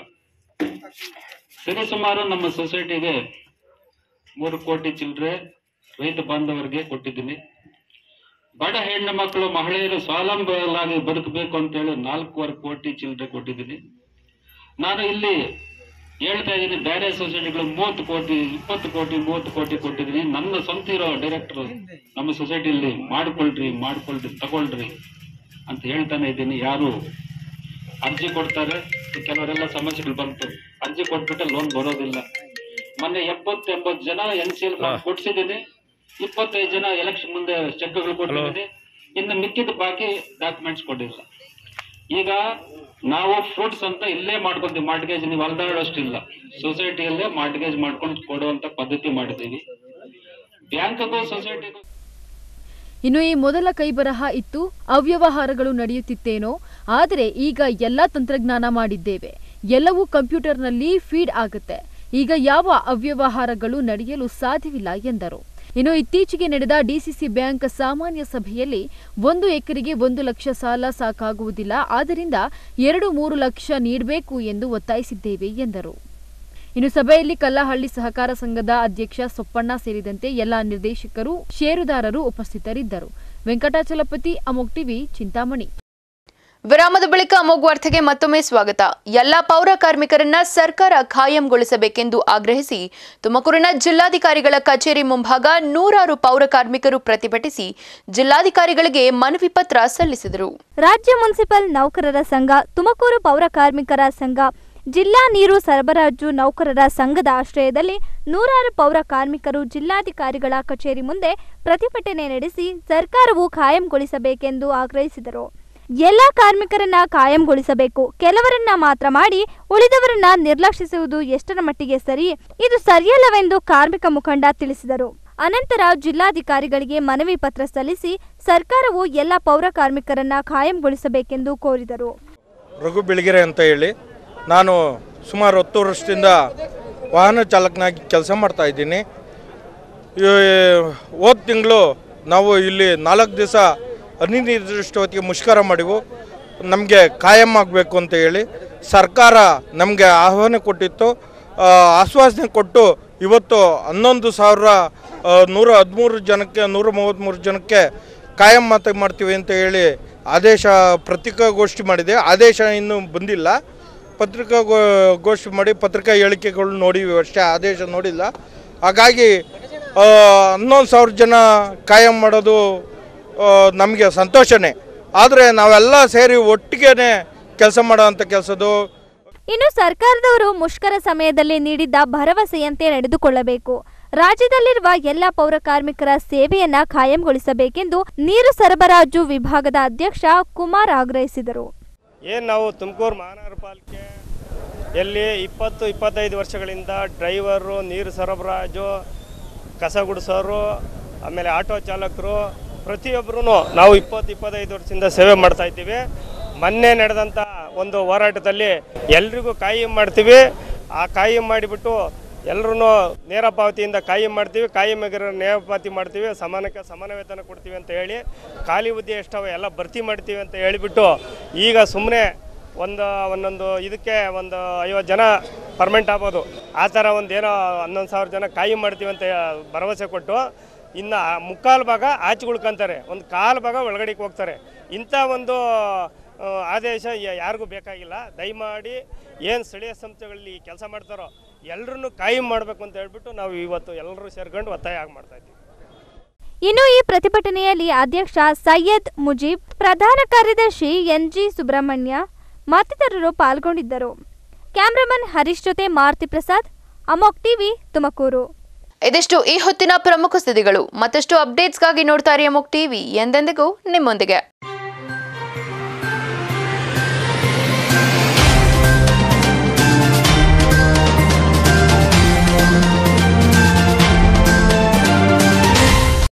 ಸರಿಸುಮಾರು ನಮ್ಮ ಸೊಸೈಟಿಗೆ ಮೂರು ಕೋಟಿ ಚಿಲ್ಲರೆ ರೈತ ಬಾಂಧವರಿಗೆ ಕೊಟ್ಟಿದ್ದೀನಿ ಬಡ ಹೆಣ್ಣು ಮಕ್ಕಳು ಮಹಿಳೆಯರು ಸ್ವಾವಲಂಬಿಗಳಾಗಿ ಬದುಕಬೇಕು ಅಂತ ಹೇಳಿ ನಾಲ್ಕೂವರೆ ಕೋಟಿ ಚಿಲ್ಲರೆ ಕೊಟ್ಟಿದ್ದೀನಿ ನಾನು ಇಲ್ಲಿ ಹೇಳ್ತಾ ಇದ್ದೀನಿ ಬೇರೆ ಸೊಸೈಟಿಗಳು ಮೂವತ್ತು ಕೋಟಿ ಇಪ್ಪತ್ತು ಕೋಟಿ ಮೂವತ್ತು ಕೋಟಿ ಕೊಟ್ಟಿದ್ದೀನಿ ನನ್ನ ಸ್ವಂತ ಇರೋ ಡೈರೆಕ್ಟರ್ ನಮ್ಮ ಸೊಸೈಟಿಯಲ್ಲಿ ಮಾಡ್ಕೊಳ್ರಿ ಮಾಡ್ಕೊಳ್ರಿ ತಗೊಳ್ರಿ ಅಂತ ಹೇಳ್ತಾನೆ ಇದ್ದೀನಿ ಯಾರು ಅರ್ಜಿ ಕೊಡ್ತಾರೆ ಕೆಲವರೆಲ್ಲ ಸಮಸ್ಯೆಗಳು ಬಂತು ಅರ್ಜಿ ಕೊಟ್ಬಿಟ್ಟೆ ಲೋನ್ ಬರೋದಿಲ್ಲ ಮೊನ್ನೆ ಎಪ್ಪತ್ತು ಎಂಬತ್ತು ಜನ ಎನ್ ಸಿ ಎಲ್ ಕೊಡ್ಸಿದ್ದೀನಿ ಇಪ್ಪತ್ತೈದು ಜನ ಎಲೆಕ್ಷನ್ ಮುಂದೆ ಚೆಕ್ಗಳು ಕೊಟ್ಟಿದ್ದೀನಿ ಇನ್ನು ಮಿಕ್ಕಿದ ಬಾಕಿ ಡಾಕ್ಯುಮೆಂಟ್ಸ್ ಕೊಟ್ಟಿಲ್ಲ ಈಗ ನಾವು ಫ್ರೂಟ್ಸ್ ಅಂತ ಇಲ್ಲೇ ಮಾಡ್ಕೊಂತೀವಿ ಮಾರ್ಟ್ಗೇಜ್ ನೀವು ಅಲ್ದಾಡೋಷ್ಟಿಲ್ಲ ಸೊಸೈಟಿಯಲ್ಲೇ ಮಾರ್ಟ್ಗೇಜ್ ಮಾಡ್ಕೊಂಡು ಕೊಡುವಂತ ಪದ್ಧತಿ ಮಾಡಿದ್ದೀವಿ ಬ್ಯಾಂಕ್ಗೂ ಸೊಸೈಟಿಗೂ ಇನ್ನು ಈ ಮೊದಲ ಕೈಬರಹ ಇತ್ತು ಅವ್ಯವಹಾರಗಳು ನಡೆಯುತ್ತಿತ್ತೇನೋ ಆದರೆ ಈಗ ಎಲ್ಲ ತಂತ್ರಜ್ಞಾನ ಮಾಡಿದ್ದೇವೆ ಎಲ್ಲವೂ ಕಂಪ್ಯೂಟರ್ನಲ್ಲಿ ಫೀಡ್ ಆಗುತ್ತೆ ಈಗ ಯಾವ ಅವ್ಯವಹಾರಗಳು ನಡೆಯಲು ಸಾಧ್ಯವಿಲ್ಲ ಎಂದರು ಇನ್ನು ಇತ್ತೀಚೆಗೆ ನಡೆದ ಡಿಸಿಸಿ ಬ್ಯಾಂಕ್ ಸಾಮಾನ್ಯ ಸಭೆಯಲ್ಲಿ ಒಂದು ಎಕರೆಗೆ ಒಂದು ಲಕ್ಷ ಸಾಲ ಸಾಕಾಗುವುದಿಲ್ಲ ಆದ್ದರಿಂದ ಎರಡು ಮೂರು ಲಕ್ಷ ನೀಡಬೇಕು ಎಂದು ಒತ್ತಾಯಿಸಿದ್ದೇವೆ ಎಂದರು ಇನ್ನು ಸಭೆಯಲ್ಲಿ ಕಲ್ಲಹಳ್ಳಿ ಸಹಕಾರ ಸಂಘದ ಅಧ್ಯಕ್ಷ ಸೊಪ್ಪಣ್ಣ ಸೇರಿದಂತೆ ಎಲ್ಲಾ ನಿರ್ದೇಶಕರು ಷೇರುದಾರರು ಉಪಸ್ಥಿತರಿದ್ದರು ವೆಂಕಟಾಚಲಪತಿ ಅಮೋಕ್ ಟಿವಿ ಚಿಂತಾಮಣಿ ವಿರಾಮದ ಬಳಿಕ ಅಮೋಘ್ ವಾರ್ತೆಗೆ ಮತ್ತೊಮ್ಮೆ ಸ್ವಾಗತ ಎಲ್ಲ ಪೌರ ಕಾರ್ಮಿಕರನ್ನ ಸರ್ಕಾರ ಖಾಯಂಗೊಳಿಸಬೇಕೆಂದು ಆಗ್ರಹಿಸಿ ತುಮಕೂರಿನ ಜಿಲ್ಲಾಧಿಕಾರಿಗಳ ಕಚೇರಿ ಮುಂಭಾಗ ನೂರಾರು ಪೌರ ಕಾರ್ಮಿಕರು ಪ್ರತಿಭಟಿಸಿ ಜಿಲ್ಲಾಧಿಕಾರಿಗಳಿಗೆ ಮನವಿ ಪತ್ರ ಸಲ್ಲಿಸಿದರು ರಾಜ್ಯ ಮುನ್ಸಿಪಲ್ ನೌಕರರ ಸಂಘ ತುಮಕೂರು ಪೌರ ಕಾರ್ಮಿಕರ ಸಂಘ ಜಿಲ್ಲಾ ನೀರು ಸರಬರಾಜು ನೌಕರರ ಸಂಘದ ಆಶ್ರಯದಲ್ಲಿ ನೂರಾರು ಪೌರ ಕಾರ್ಮಿಕರು ಜಿಲ್ಲಾಧಿಕಾರಿಗಳ ಕಚೇರಿ ಮುಂದೆ ಪ್ರತಿಭಟನೆ ನಡೆಸಿ ಸರ್ಕಾರವು ಖಾಯಂಗೊಳಿಸಬೇಕೆಂದು ಆಗ್ರಹಿಸಿದರು ಎಲ್ಲ ಕಾರ್ಮಿಕರನ್ನ ಕಾಯಂಗೊಳಿಸಬೇಕು ಕೆಲವರನ್ನ ಮಾತ್ರ ಮಾಡಿ ಉಳಿದವರನ್ನ ನಿರ್ಲಕ್ಷಿಸುವುದು ಎಷ್ಟರ ಮಟ್ಟಿಗೆ ಸರಿ ಇದು ಸರಿಯಲ್ಲವೆಂದು ಕಾರ್ಮಿಕ ಮುಖಂಡ ತಿಳಿಸಿದರು ಅನಂತರ ಜಿಲ್ಲಾಧಿಕಾರಿಗಳಿಗೆ ಮನವಿ ಪತ್ರ ಸಲ್ಲಿಸಿ ಸರ್ಕಾರವು ಎಲ್ಲ ಪೌರ ಕಾರ್ಮಿಕರನ್ನ ಖಾಯಂಗೊಳಿಸಬೇಕೆಂದು ಕೋರಿದರು ರಘು ಬೆಳಗೆರೆ ಅಂತ ಹೇಳಿ ನಾನು ಸುಮಾರು ಹತ್ತು ವರ್ಷದಿಂದ ವಾಹನ ಚಾಲಕನಾಗಿ ಕೆಲಸ ಮಾಡ್ತಾ ಇದ್ದೀನಿ ಹೋದ ತಿಂಗಳು ನಾವು ಇಲ್ಲಿ ನಾಲ್ಕು ದಿವಸ ಅನಿರ್ದಿಷ್ಟವತ್ತಿಗೆ ಮುಷ್ಕರ ಮಾಡಿವು ನಮಗೆ ಕಾಯಂ ಆಗಬೇಕು ಅಂತ ಹೇಳಿ ಸರ್ಕಾರ ನಮಗೆ ಆಹ್ವಾನ ಕೊಟ್ಟಿತ್ತು ಆ, ಆಶ್ವಾಸನೆ ಕೊಟ್ಟು ಇವತ್ತು ಹನ್ನೊಂದು ಸಾವಿರ ಆ, ನೂರ ಹದಿಮೂರು ಜನಕ್ಕೆ ನೂರ ಮೂವತ್ತ್ಮೂರು ಜನಕ್ಕೆ ಕಾಯಂ ಮಾತು ಮಾಡ್ತೀವಿ ಅಂತ ಹೇಳಿ ಆದೇಶ ಪತ್ರಿಕಾಗೋಷ್ಠಿ ಮಾಡಿದೆ ಆದೇಶ ಇನ್ನೂ ಬಂದಿಲ್ಲ ಪತ್ರಿಕಾ ಗೋ- ಗೋಷ್ಠಿ ಮಾಡಿ ಪತ್ರಿಕಾ ಹೇಳಿಕೆಗಳು ನೋಡಿವಿ ಅಷ್ಟೇ ಆದೇಶ ನೋಡಿಲ್ಲ ಹಾಗಾಗಿ ಆ, ಹನ್ನೊಂದು ಸಾವಿರ ಜನ ಕಾಯಂ ಮಾಡೋದು ನಮಗೆ ಸಂತೋಷನೇ ಆದರೆ ನಾವೆಲ್ಲ ಸೇರಿ ಒಟ್ಟಿಗೆ ಕೆಲಸ ಮಾಡೋವಂಥ ಕೆಲಸದು ಇನ್ನು ಸರ್ಕಾರದವರು ಮುಷ್ಕರ ಸಮಯದಲ್ಲಿ ನೀಡಿದ್ದ ಭರವಸೆಯಂತೆ ನಡೆದುಕೊಳ್ಳಬೇಕು ರಾಜ್ಯದಲ್ಲಿರುವ ಎಲ್ಲ ಪೌರ ಕಾರ್ಮಿಕರ ಸೇವೆಯನ್ನ ಖಾಯಂಗೊಳಿಸಬೇಕೆಂದು ನೀರು ಸರಬರಾಜು ವಿಭಾಗದ ಅಧ್ಯಕ್ಷ ಕುಮಾರ್ ಆಗ್ರಹಿಸಿದರು ಏನು ನಾವು ತುಮಕೂರು ಮಹಾನಗರ ಪಾಲಿಕೆ ಎಲ್ಲಿ ಇಪ್ಪತ್ತು ಇಪ್ಪತ್ತೈದು ವರ್ಷಗಳಿಂದ ಡ್ರೈವರು ನೀರು ಸರಬರಾಜು ಕಸ ಗುಡಿಸೋರು ಆಮೇಲೆ ಆಟೋ ಚಾಲಕರು ಪ್ರತಿಯೊಬ್ಬರೂ ನಾವು ಇಪ್ಪತ್ತು ಇಪ್ಪತ್ತೈದು ವರ್ಷದಿಂದ ಸೇವೆ ಮಾಡ್ತಾ ಇದ್ದೀವಿ ಮೊನ್ನೆ ನಡೆದಂಥ ಒಂದು ಹೋರಾಟದಲ್ಲಿ ಎಲ್ರಿಗೂ ಕಾಯಂ ಮಾಡ್ತೀವಿ ಆ ಕಾಯಂ ಮಾಡಿಬಿಟ್ಟು ಎಲ್ಲರೂ ನೇರ ಪಾವತಿಯಿಂದ ಕಾಯಂ ಮಾಡ್ತೀವಿ ಕಾಯಂ ಆಗಿರೋ ನೇರ ಪಾವತಿ ಮಾಡ್ತೀವಿ ಸಮಾನಕ್ಕೆ ಸಮಾನ ವೇತನ ಕೊಡ್ತೀವಿ ಅಂತ ಹೇಳಿ ಖಾಲಿ ಹುದ್ದೆ ಎಷ್ಟವೆ ಎಲ್ಲ ಭರ್ತಿ ಮಾಡ್ತೀವಿ ಅಂತ ಹೇಳಿಬಿಟ್ಟು ಈಗ ಸುಮ್ಮನೆ ಒಂದು ಒಂದೊಂದು ಇದಕ್ಕೆ ಒಂದು ಐವತ್ತು ಜನ ಪರ್ಮನೆಂಟ್ ಆಗ್ಬೋದು ಆ ಥರ ಒಂದು ಏನೋ ಹನ್ನೊಂದು ಸಾವಿರ ಜನ ಕಾಯಂ ಮಾಡ್ತೀವಿ ಅಂತ ಭರವಸೆ ಕೊಟ್ಟು ಇನ್ನು ಮುಕ್ಕಾಲು ಭಾಗ ಆಚೆ ಉಳ್ಕೊಂತಾರೆ ಒಂದು ಕಾಲು ಭಾಗ ಒಳಗಡೆಗೆ ಹೋಗ್ತಾರೆ ಇಂಥ ಒಂದು ಆ, ಆದೇಶ ಯ- ಯಾರಿಗೂ ಬೇಕಾಗಿಲ್ಲ ದಯಮಾಡಿ ಏನು ಸ್ಥಳೀಯ ಸಂಸ್ಥೆಗಳಲ್ಲಿ ಕೆಲಸ ಮಾಡ್ತಾರೋ ಎಲ್ಲರನ್ನೂ ಕಾಯಂ ಮಾಡಬೇಕು ಅಂತ ಹೇಳ್ಬಿಟ್ಟು ನಾವು ಇವತ್ತು ಎಲ್ಲರೂ ಸೇರ್ಕೊಂಡು ಒತ್ತಾಯ ಆಗಿ ಮಾಡ್ತಾ ಇದ್ದೀವಿ ಇನ್ನು ಈ ಪ್ರತಿಭಟನೆಯಲ್ಲಿ ಅಧ್ಯಕ್ಷ ಸೈಯದ್ ಮುಜೀಬ್ ಪ್ರಧಾನ ಕಾರ್ಯದರ್ಶಿ ಎನ್ಜಿ ಸುಬ್ರಹ್ಮಣ್ಯ ಮತ್ತಿತರರು ಪಾಲ್ಗೊಂಡಿದ್ದರು ಕ್ಯಾಮ್ರಾಮನ್ ಹರೀಶ್ ಜೊತೆ ಮಾರುತಿ ಪ್ರಸಾದ್ ಅಮೋಕ್ ಟಿವಿ ತುಮಕೂರು ಇದಿಷ್ಟು ಈ ಹೊತ್ತಿನ ಪ್ರಮುಖ ಸುದ್ದಿಗಳು ಮತ್ತಷ್ಟು ಅಪ್ಡೇಟ್ಸ್ಗಾಗಿ ನೋಡ್ತಾರೆ ಅಮೋಕ್ ಟಿವಿ ಎಂದೆಂದಿಗೂ ನಿಮ್ಮೊಂದಿಗೆ